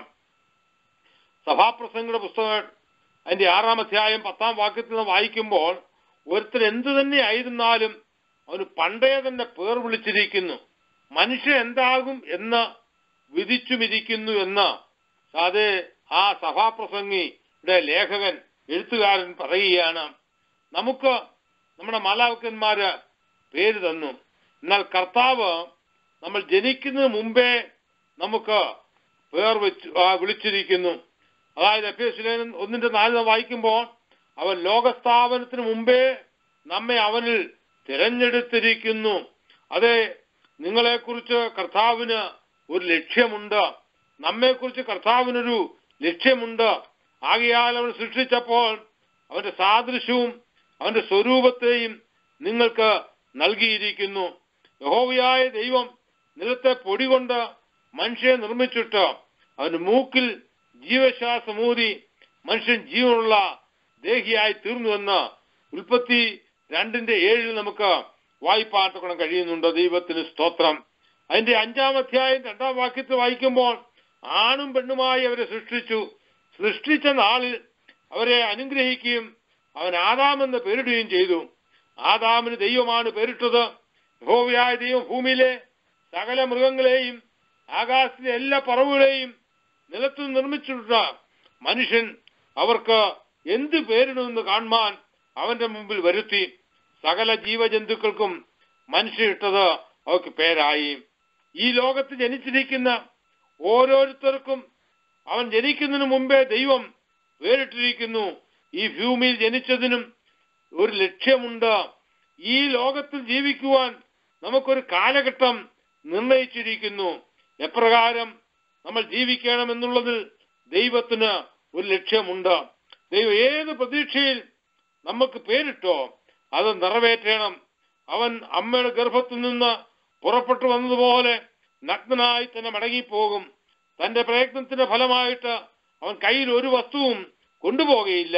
സഭാപ്രസംഗയുടെ പുസ്തകം അതിന്റെ ആറാം അധ്യായം പത്താം വാക്യത്തിൽ നിന്ന് വായിക്കുമ്പോൾ ഒരുത്തൻ എന്തു തന്നെ ആയിരുന്നാലും അവന് പണ്ടേ തന്നെ പേർ വിളിച്ചിരിക്കുന്നു മനുഷ്യൻ എന്താകും എന്ന് വിധിച്ചുമിരിക്കുന്നു എന്ന് അത് ആ സഭാപ്രസംഗിയുടെ ലേഖകൻ എഴുത്തുകാരൻ പറയുകയാണ് നമുക്ക് നമ്മുടെ മാലാവക്കന്മാര് പേര് തന്നു എന്നാൽ കർത്താവ് നമ്മൾ ജനിക്കുന്നതിന് മുമ്പേ നമുക്ക് പേർ വെച്ച് ആ, വിളിച്ചിരിക്കുന്നു അതായത് എഫേസ്യൻ ഒന്നിന്റെ നാലിന് വായിക്കുമ്പോൾ അവൻ ലോകസ്ഥാപനത്തിന് മുമ്പേ നമ്മെ അവനിൽ തിരഞ്ഞെടുത്തിരിക്കുന്നു അതെ നിങ്ങളെക്കുറിച്ച് കർത്താവിന് ഒരു ലക്ഷ്യമുണ്ട് നമ്മെക്കുറിച്ച് കർത്താവിനൊരു ലക്ഷ്യമുണ്ട് ആകയാൽ അവൻ സൃഷ്ടിച്ചപ്പോൾ അവന്റെ സാദൃശ്യവും അവന്റെ സ്വരൂപത്തെയും നിങ്ങൾക്ക് നൽകിയിരിക്കുന്നു യഹോവയായ ദൈവം നിലത്തെ പൊടി കൊണ്ട് മനുഷ്യനെ നിർമ്മിച്ചിട്ട് അവന്റെ മൂക്കിൽ ജീവശ്വാസമൂതി മനുഷ്യൻ ജീവനുള്ള ദേഹിയായി തീർന്നുവെന്ന് ഉൽപ്പത്തി രണ്ടിന്റെ ഏഴിൽ നമുക്ക് വായിപ്പാൻ തക്കണം കഴിയുന്നുണ്ട് ദൈവത്തിന് സ്തോത്രം അതിന്റെ അഞ്ചാം അധ്യായം രണ്ടാം വാക്യത്തിൽ വായിക്കുമ്പോൾ ആണും പെണ്ണുമായി അവരെ സൃഷ്ടിച്ചു സൃഷ്ടിച്ച നാളിൽ അവരെ അനുഗ്രഹിക്കുകയും അവൻ ആദാമെന്ന് പേരിടുകയും ചെയ്തു ആദാമിന് ദൈവമാണ് പേരിട്ടത് യഹോവയായ ദൈവം ഭൂമിയിലെ സകല മൃഗങ്ങളെയും ആകാശത്തിലെ എല്ലാ പറവുകളെയും നിലത്ത് നിർമ്മിച്ചിട്ടുള്ള മനുഷ്യൻ അവർക്ക് എന്ത് പേരിടുമെന്ന് കാണുവാൻ അവന്റെ മുമ്പിൽ വരുത്തി സകല ജീവജന്തുക്കൾക്കും മനുഷ്യരിട്ടത് അവർക്ക് പേരായി ഈ ലോകത്ത് ജനിച്ചിരിക്കുന്ന ഓരോരുത്തർക്കും അവൻ ജനിക്കുന്നതിന് മുമ്പേ ദൈവം പേരിട്ടിരിക്കുന്നു ഈ ഭൂമിയിൽ ജനിച്ചതിനും ഒരു ലക്ഷ്യമുണ്ട് ഈ ലോകത്തിൽ ജീവിക്കുവാൻ നമുക്കൊരു കാലഘട്ടം നിർണയിച്ചിരിക്കുന്നു എപ്രകാരം നമ്മൾ ജീവിക്കണം എന്നുള്ളതിൽ ദൈവത്തിന് ഒരു ലക്ഷ്യമുണ്ട് ദൈവം ഏത് പ്രതീക്ഷയിൽ നമുക്ക് പേരിട്ടോ അത് നിറവേറ്റണം അവൻ അമ്മയുടെ ഗർഭത്തിൽ നിന്ന് പുറപ്പെട്ടു വന്നതുപോലെ നഗ്നനായി തന്നെ മടങ്ങിപ്പോകും തന്റെ പ്രയത്നത്തിന്റെ ഫലമായിട്ട് അവൻ കയ്യിൽ ഒരു വസ്തുവും കൊണ്ടുപോകുകയില്ല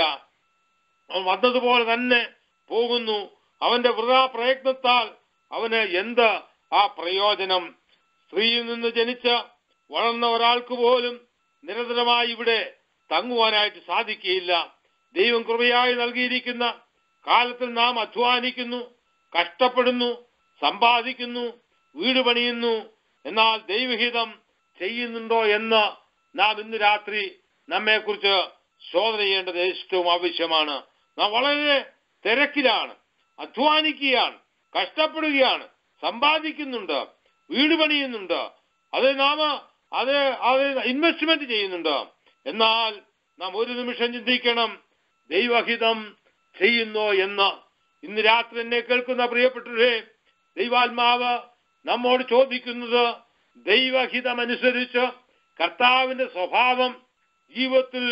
അവൻ വന്നതുപോലെ തന്നെ പോകുന്നു അവന്റെ വൃഥാ പ്രയത്നത്താൽ അവന് എന്ത് ആ പ്രയോജനം സ്ത്രീയിൽ നിന്ന് ജനിച്ച വളർന്ന ഒരാൾക്ക് പോലും നിരന്തരമായി ഇവിടെ തങ്ങുവാനായിട്ട് സാധിക്കുകയില്ല ദൈവം കൃപയായി നൽകിയിരിക്കുന്ന കാലത്തിൽ നാം അധ്വാനിക്കുന്നു കഷ്ടപ്പെടുന്നു സമ്പാദിക്കുന്നു വീട് പണിയുന്നു എന്നാൽ ദൈവഹിതം ചെയ്യുന്നുണ്ടോ എന്ന് നാം ഇന്ന് രാത്രി നമ്മെക്കുറിച്ച് ശോധന ചെയ്യേണ്ടത് ഏറ്റവും ആവശ്യമാണ് നാം വളരെ തിരക്കിലാണ് അധ്വാനിക്കുകയാണ് കഷ്ടപ്പെടുകയാണ് സമ്പാദിക്കുന്നുണ്ട് വീട് പണിയുന്നുണ്ട് അത് നാം അത് അത് ഇൻവെസ്റ്റ്മെന്റ് ചെയ്യുന്നുണ്ട് എന്നാൽ നാം ഒരു നിമിഷം ചിന്തിക്കണം ദൈവഹിതം ചെയ്യുന്നോ എന്ന് ഇന്ന് രാത്രി എന്നെ കേൾക്കുന്ന പ്രിയപ്പെട്ടവരെ ദൈവാത്മാവ് നമ്മോട് ചോദിക്കുന്നത് ദൈവഹിതമനുസരിച്ച് കർത്താവിന്റെ സ്വഭാവം ജീവിതത്തിൽ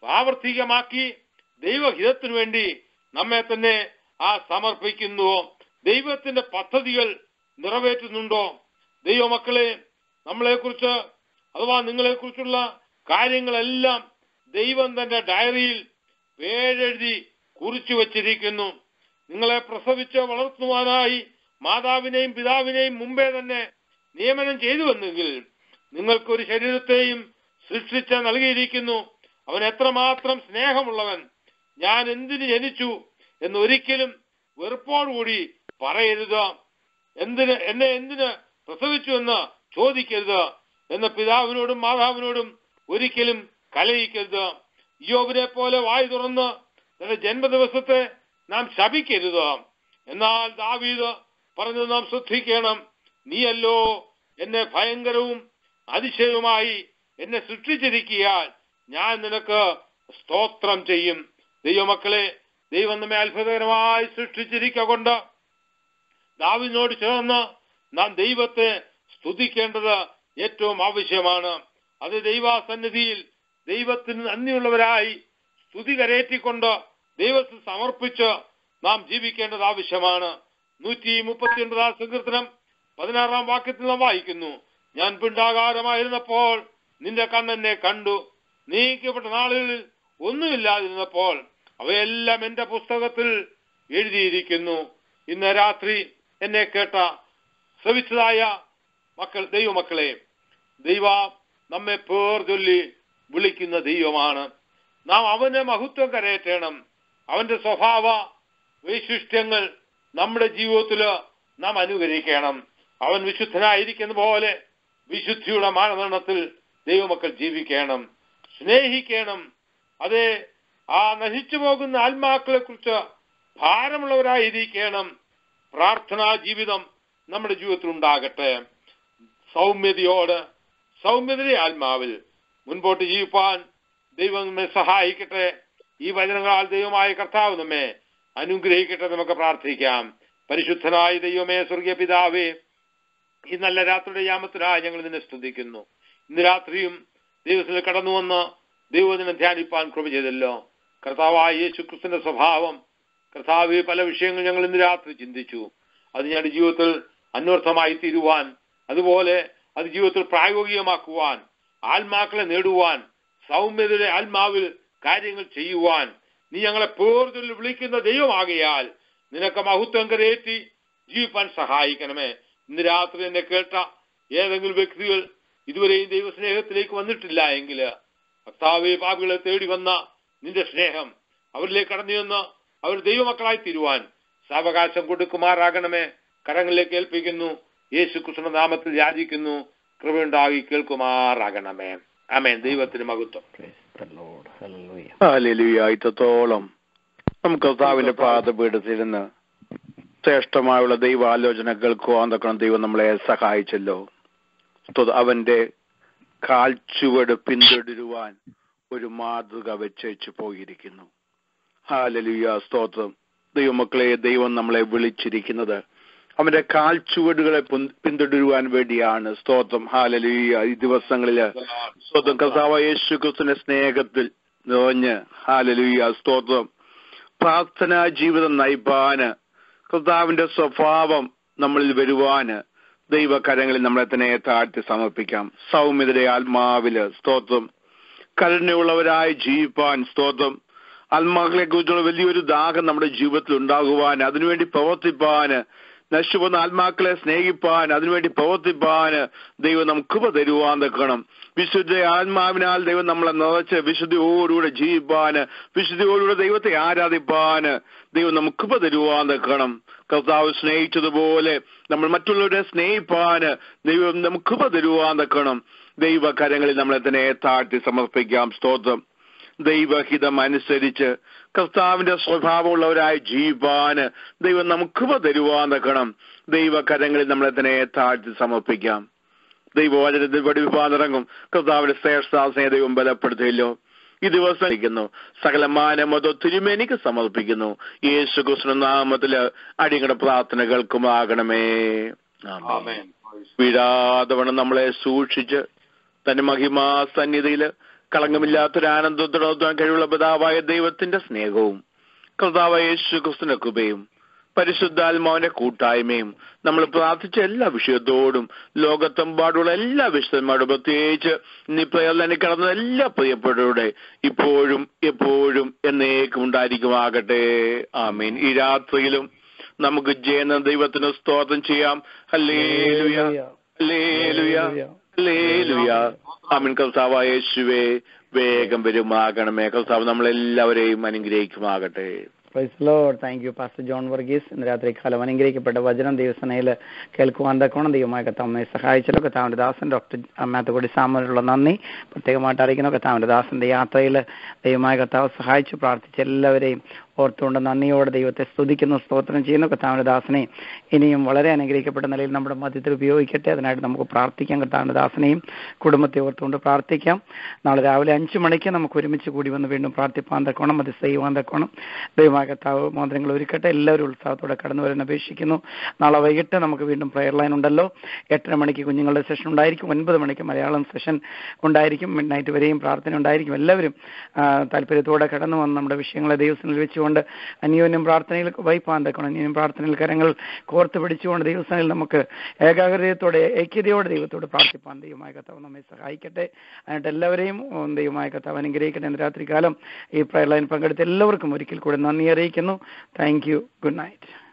പ്രാവർത്തികമാക്കി ദൈവഹിതത്തിനു വേണ്ടി നമ്മെ തന്നെ ആ സമർപ്പിക്കുന്നുവോ ദൈവത്തിന്റെ പദ്ധതികൾ നിറവേറ്റുന്നുണ്ടോ ദൈവമക്കളെ നമ്മളെക്കുറിച്ച് അഥവാ നിങ്ങളെക്കുറിച്ചുള്ള കാര്യങ്ങളെല്ലാം ദൈവം തന്റെ ഡയറിയിൽ പേരെഴുതി കുറിച്ചു വച്ചിരിക്കുന്നു നിങ്ങളെ പ്രസവിച്ച് വളർത്തുവാനായി മാതാവിനെയും പിതാവിനെയും മുമ്പേ തന്നെ നിയമനം ചെയ്തുവെന്നെങ്കിൽ നിങ്ങൾക്കൊരു ശരീരത്തെയും സൃഷ്ടിച്ച് നൽകിയിരിക്കുന്നു അവൻ എത്രമാത്രം സ്നേഹമുള്ളവൻ ഞാൻ എന്തിന് ജനിച്ചു എന്ന് ഒരിക്കലും വെറുപ്പോടുകൂടി പറയരുത് എന്തിന് എന്നെ എന്തിന് പ്രസവിച്ചു എന്ന് ചോദിക്കരുത് എന്ന് പിതാവിനോടും മാതാവിനോടും ഒരിക്കലും കലയിക്കരുത് യോബിനെ പോലെ വായി തുറന്ന് തന്റെ ജന്മദിവസത്തെ നാം ശപിക്കരുത് എന്നാൽ ദാവീദ് പറഞ്ഞു നാം ശ്രദ്ധിക്കണം നീയല്ലോ എന്നെ ഭയങ്കരവും അതിശയവുമായി എന്നെ സൃഷ്ടിച്ചിരിക്കിയാൽ ഞാൻ നിനക്ക് സ്തോത്രം ചെയ്യും ദൈവമക്കളെ ദൈവം നമ്മെ അത്ഭുതകരമായി സൃഷ്ടിച്ചിരിക്ക കൊണ്ട് ദാവിനോട് ചേർന്ന് നാം ദൈവത്തെ സ്തുതിക്കേണ്ടത് ഏറ്റവും ആവശ്യമാണ് അത് ദൈവാസന്നിധിയിൽ ദൈവത്തിന് നന്ദിയുള്ളവരായി സ്തുതി കരേറ്റിക്കൊണ്ട് ദൈവത്തിൽ സമർപ്പിച്ച് നാം ജീവിക്കേണ്ടത് ആവശ്യമാണ് നൂറ്റി മുപ്പത്തി ഒൻപതാം സങ്കീർത്തനം പതിനാറാം വാക്യത്തിൽ നാം വായിക്കുന്നു ഞാൻ പിണ്ടാകാരമായിരുന്നപ്പോൾ നിന്റെ കണ്ണെന്നെ കണ്ടു നീക്കപ്പെട്ട നാളുകളിൽ ഒന്നുമില്ലാതിരുന്നപ്പോൾ അവയെല്ലാം എന്റെ പുസ്തകത്തിൽ എഴുതിയിരിക്കുന്നു ഇന്ന് രാത്രി എന്നെ കേട്ട ശ്രവിച്ചതായ മക്കൾ ദൈവമക്കളെ ദൈവ നമ്മെ പേർ ചൊല്ലി വിളിക്കുന്ന ദൈവമാണ് നാം അവന്റെ മഹത്വം കരയറ്റണം അവന്റെ സ്വഭാവ വൈശിഷ്ട്യങ്ങൾ നമ്മുടെ ജീവിതത്തിൽ നാം അനുകരിക്കണം അവൻ വിശുദ്ധനായിരിക്കുന്ന പോലെ വിശുദ്ധിയുടെ മാനദണ്ഡത്തിൽ ദൈവമക്കൾ ജീവിക്കണം സ്നേഹിക്കണം അതെ ആ നശിച്ചു പോകുന്ന ആത്മാക്കളെ കുറിച്ച് ഭാരമുള്ളവരായിരിക്കണം പ്രാർത്ഥനാ ജീവിതം നമ്മുടെ ജീവിതത്തിൽ ഉണ്ടാകട്ടെ സൗമ്യതയോട് സൗമ്യതയുടെ ആത്മാവിൽ മുൻപോട്ട് ജീവിപ്പാൻ ദൈവം നമ്മെ സഹായിക്കട്ടെ ഈ വചനങ്ങളാൽ ദൈവമായ കർത്താവ് നമ്മെ അനുഗ്രഹിക്കട്ടെ നമുക്ക് പ്രാർത്ഥിക്കാം പരിശുദ്ധനായ ദൈവമേ സ്വർഗീയ പിതാവേ ഈ നല്ല രാത്രിയുടെ യാമത്തിനായി ഞങ്ങൾ നിന്നെ സ്തുതിക്കുന്നു ഇന്ന് രാത്രിയും ദൈവത്തിൽ കടന്നു വന്ന് ദൈവത്തിനെ ധ്യാനിപ്പാൻ കൃപ ചെയ്തല്ലോ കർത്താവായ യേശു ക്രിസ്തുവിന്റെ സ്വഭാവം കർത്താവ് പല വിഷയങ്ങൾ ഞങ്ങൾ ഇന്ന് രാത്രി ചിന്തിച്ചു അത് ഞങ്ങളുടെ ജീവിതത്തിൽ അന്വർത്ഥമായി തീരുവാൻ അതുപോലെ അത് ജീവിതത്തിൽ പ്രായോഗികമാക്കുവാൻ ആത്മാക്കളെ നേടുവാൻ സൗമ്യതയുടെ ആത്മാവിൽ കാര്യങ്ങൾ ചെയ്യുവാൻ നീ ഞങ്ങളെ പേർതിൽ വിളിക്കുന്ന ദൈവമാകയാൽ നിനക്ക് മഹത്വം കരയേറ്റി ജീവിപ്പാൻ സഹായിക്കണമേ ഇന്ന് രാത്രി എന്നെ കേട്ട ഏതെങ്കിലും വ്യക്തികൾ ഇതുവരെയും ദൈവസ്നേഹത്തിലേക്ക് വന്നിട്ടില്ല എങ്കിൽ ഭക്താവേ പാപികളെ തേടി വന്ന നിന്റെ സ്നേഹം അവരിലേക്ക് കടന്നു ചെന്ന് അവർ ദൈവമക്കളായി തീരുവാൻ സാവകാശം കൊടുക്കുമാറാകണമേ കരങ്ങളിലേക്ക് ഏൽപ്പിക്കുന്നു യേശു കൃഷ്ണ നാമത്തിൽ യാചിക്കുന്നു കൃപയുണ്ടാകി കേൾക്കുമാറാകണമേ ആമേൻ ദൈവത്തിന് മഹത്വം ഹാലലുയായിത്തോളം നമുക്ക് കർത്താവിന്റെ പാദപീഠത്തിരുന്ന് ശ്രേഷ്ഠമായുള്ള ദൈവാലോചന കേൾക്കുവാൻ തക്കണം ദൈവം നമ്മളെ സഹായിച്ചല്ലോ സ്തോത്രം. അവന്റെ കാൽച്ചുവട് പിന്തുടരുവാൻ ഒരു മാതൃക വെച്ചേച്ചു പോയിരിക്കുന്നു ഹാലലുയ സ്തോത്രം ദൈവമക്കളെ ദൈവം നമ്മളെ വിളിച്ചിരിക്കുന്നത് അവന്റെ കാൽച്ചുവടുകളെ പിൻ- പിന്തുടരുവാൻ വേണ്ടിയാണ് സ്തോത്രം ഹാലലുയ ഈ ദിവസങ്ങളില് സ്തോത്രം കർത്താവ് യേശു ക്രിസ്തുവിന്റെ സ്നേഹത്തിൽ നിറഞ്ഞ് ഹാലലുയ സ്തോത്രം പ്രാർത്ഥനാ ജീവിതം നയിപ്പാന് കർത്താവിന്റെ സ്വഭാവം നമ്മളിൽ വരുവാന് ദൈവകരങ്ങളിൽ നമ്മളെ തന്നെ താഴ്ത്തി സമർപ്പിക്കാം സൗമ്യതയുടെ ആത്മാവില് സ്തോത്രം കരുണയുള്ളവരായി ജീവിപ്പാൻ സ്തോത്രം ആത്മാക്കളെ കുറിച്ചുള്ള വലിയൊരു ദാഹം നമ്മുടെ ജീവിതത്തിൽ ഉണ്ടാകുവാൻ അതിനുവേണ്ടി പ്രവർത്തിപ്പാന് നശിച്ചുപോകുന്ന ആത്മാക്കളെ സ്നേഹിപ്പാൻ അതിനുവേണ്ടി പ്രവർത്തിപ്പാന് ദൈവം നമുക്ക് കൃപ തരുവാൻ നിൽക്കണം വിശുദ്ധ ആത്മാവിനാൽ ദൈവം നമ്മളെ നിറച്ച് വിശുദ്ധിയോടുകൂടെ ജീവിപ്പാന് വിശുദ്ധിയോടുകൂടെ ദൈവത്തെ ആരാധിപ്പാന് ദൈവം നമുക്ക് കൃപ തരുവാൻ നിൽക്കണം കർത്താവ് സ്നേഹിച്ചതുപോലെ നമ്മൾ മറ്റുള്ളവരെ സ്നേഹിപ്പാന് ദൈവം നമുക്ക് കൃപ തരുവാൻ നിൽക്കണം ദൈവകരങ്ങളിൽ നമ്മളെ തന്നെ താഴ്ത്തി സമർപ്പിക്കാം സ്തോത്രം ദൈവഹിതം അനുസരിച്ച് കർത്താവിന്റെ സ്വഭാവമുള്ളവരായി ജീവിപ്പാന് ദൈവം നമുക്ക് കൃപ തരുവാൻ നിൽക്കണം ദൈവകരങ്ങളിൽ നമ്മളെ തന്നെ താഴ്ത്തി സമർപ്പിക്കാം ദൈവവചനത്തിൽ പഠിപ്പാനിറങ്ങും കർത്താവിന്റെ ശ്രേഷ്ഠാസനെ ദൈവം ബലപ്പെടുത്തിയല്ലോ ഈ ദിവസം ഇരിക്കുന്നു സകലമാനം അത് തിരുമേനിക്ക് സമർപ്പിക്കുന്നു യേശു കൃഷ്ണ നാമത്തില് അടിങ്ങളുടെ പ്രാർത്ഥന കേൾക്കുമാകണമേ ആമേൻ. ആമേൻ വീഴാതെ വണ്ണം നമ്മളെ സൂക്ഷിച്ച് തന്റെ മഹിമാ സന്നിധിയില് കളങ്കമില്ലാത്തൊരു ആനന്ദത്തോടെ കഴിവുള്ള പിതാവായ ദൈവത്തിന്റെ സ്നേഹവും കർത്താവായ യേശു ക്രിസ്തുവിന്റെ കൃപയും പരിശുദ്ധാത്മാവിന്റെ കൂട്ടായ്മയും നമ്മൾ പ്രാർത്ഥിച്ച എല്ലാ വിഷയത്തോടും ലോകത്തെമ്പാടുള്ള എല്ലാ വിശുദ്ധന്മാരോടും പ്രത്യേകിച്ച് ഇന്ന് പ്രയർലനി കിടന്ന എല്ലാ പ്രിയപ്പെട്ടവരുടെ ഇപ്പോഴും എപ്പോഴും എന്നേക്കും ഉണ്ടായിരിക്കുമാകട്ടെ ആമീൻ ഈ രാത്രിയിലും നമുക്ക് ജയന ദൈവത്തിന് സ്തോത്രം ചെയ്യാം ഹല്ലേലൂയ ഹല്ലേലൂയ ഹല്ലേലൂയ ആമീൻ കർത്താവായ യേശുവേ വേഗം വരുമാകണമേ കർത്താവ് നമ്മളെല്ലാവരെയും അനുഗ്രഹിക്കുമാകട്ടെ praise Lord thank you pastor John Varghese ഇന്ന് രാത്രി കാലം അനുഗ്രഹിക്കപ്പെട്ട വചനം ദിവസനയിൽ കേൾക്കുവാൻ തക്കോണം ദൈവമായ കത്താമ്മയെ സഹായിച്ചല്ലോ കത്താവിന്റെ ദാസൻ ഡോക്ടർ മാത്തക്കൊടി സാമനുള്ള നന്ദി പ്രത്യേകമായിട്ട് അറിയിക്കുന്നു കത്താവിന്റെ ദാസന്റെ യാത്രയിൽ ദൈവമായ കത്താവ് സഹായിച്ചു പ്രാർത്ഥിച്ച എല്ലാവരെയും ഓർത്തുകൊണ്ട് നന്ദിയോടെ ദൈവത്തെ സ്തുതിക്കുന്നു സ്തോത്രം ചെയ്യുന്നു കത്താവിന്റെ ദാസനെയും ഇനിയും വളരെ അനുഗ്രഹിക്കപ്പെട്ട നിലയിൽ നമ്മുടെ മധ്യത്തിൽ ഉപയോഗിക്കട്ടെ അതിനായിട്ട് നമുക്ക് പ്രാർത്ഥിക്കാം കത്താവിന്റെ ദാസനെയും കുടുംബത്തെ ഓർത്തുകൊണ്ട് പ്രാർത്ഥിക്കാം നാളെ രാവിലെ അഞ്ചു മണിക്ക് നമുക്ക് ഒരുമിച്ച് കൂടി വന്ന് വീണ്ടും പ്രാർത്ഥിപ്പാൻ തക്കോണം അത് ചെയ്യുവാൻ തക്കോണം ദൈവമായ കത്താവ് മോതിരങ്ങൾ ഒരുക്കട്ടെ എല്ലാവരും ഉത്സാഹത്തോടെ കടന്നു വരാൻ അപേക്ഷിക്കുന്നു നാളെ വൈകിട്ട് നമുക്ക് വീണ്ടും പ്രയർ ലൈൻ ഉണ്ടല്ലോ എട്ടര മണിക്ക് കുഞ്ഞുങ്ങളുടെ സെഷൻ ഉണ്ടായിരിക്കും ഒൻപത് മണിക്ക് മലയാളം സെഷൻ ഉണ്ടായിരിക്കും മിഡ് നൈറ്റ് വരെയും പ്രാർത്ഥന ഉണ്ടായിരിക്കും എല്ലാവരും ആ, താല്പര്യത്തോടെ കടന്നു വന്ന് നമ്മുടെ വിഷയങ്ങളെ ദൈവസ്ഥനിൽ വെച്ചുകൊണ്ട് അന്യോന്യം പ്രാർത്ഥനയിൽ വൈപ്പാൻ തക്കണം അന്യോന്യം പ്രാർത്ഥനയിൽ കരങ്ങൾ കോർത്ത് പിടിച്ചുകൊണ്ട് ദൈവസ്ഥനിൽ നമുക്ക് ഏകാഗ്രതയോടെ ഐക്യതയോടെ ദൈവത്തോട് പ്രാർത്ഥിപ്പാൻ ദൈവമായ കർത്താവ് നമ്മെ സഹായിക്കട്ടെ അതിനായിട്ട് എല്ലാവരെയും ഉം, ദൈവമായ കർത്താവ് അനുഗ്രഹിക്കട്ടെ ഇന്ന് രാത്രികാലം ഈ പ്രയർ ലൈൻ പങ്കെടുത്ത എല്ലാവർക്കും ഒരിക്കൽ കൂടെ നന്ദി അറിയിക്കുന്നു താങ്ക് യു ഗുഡ് നൈറ്റ്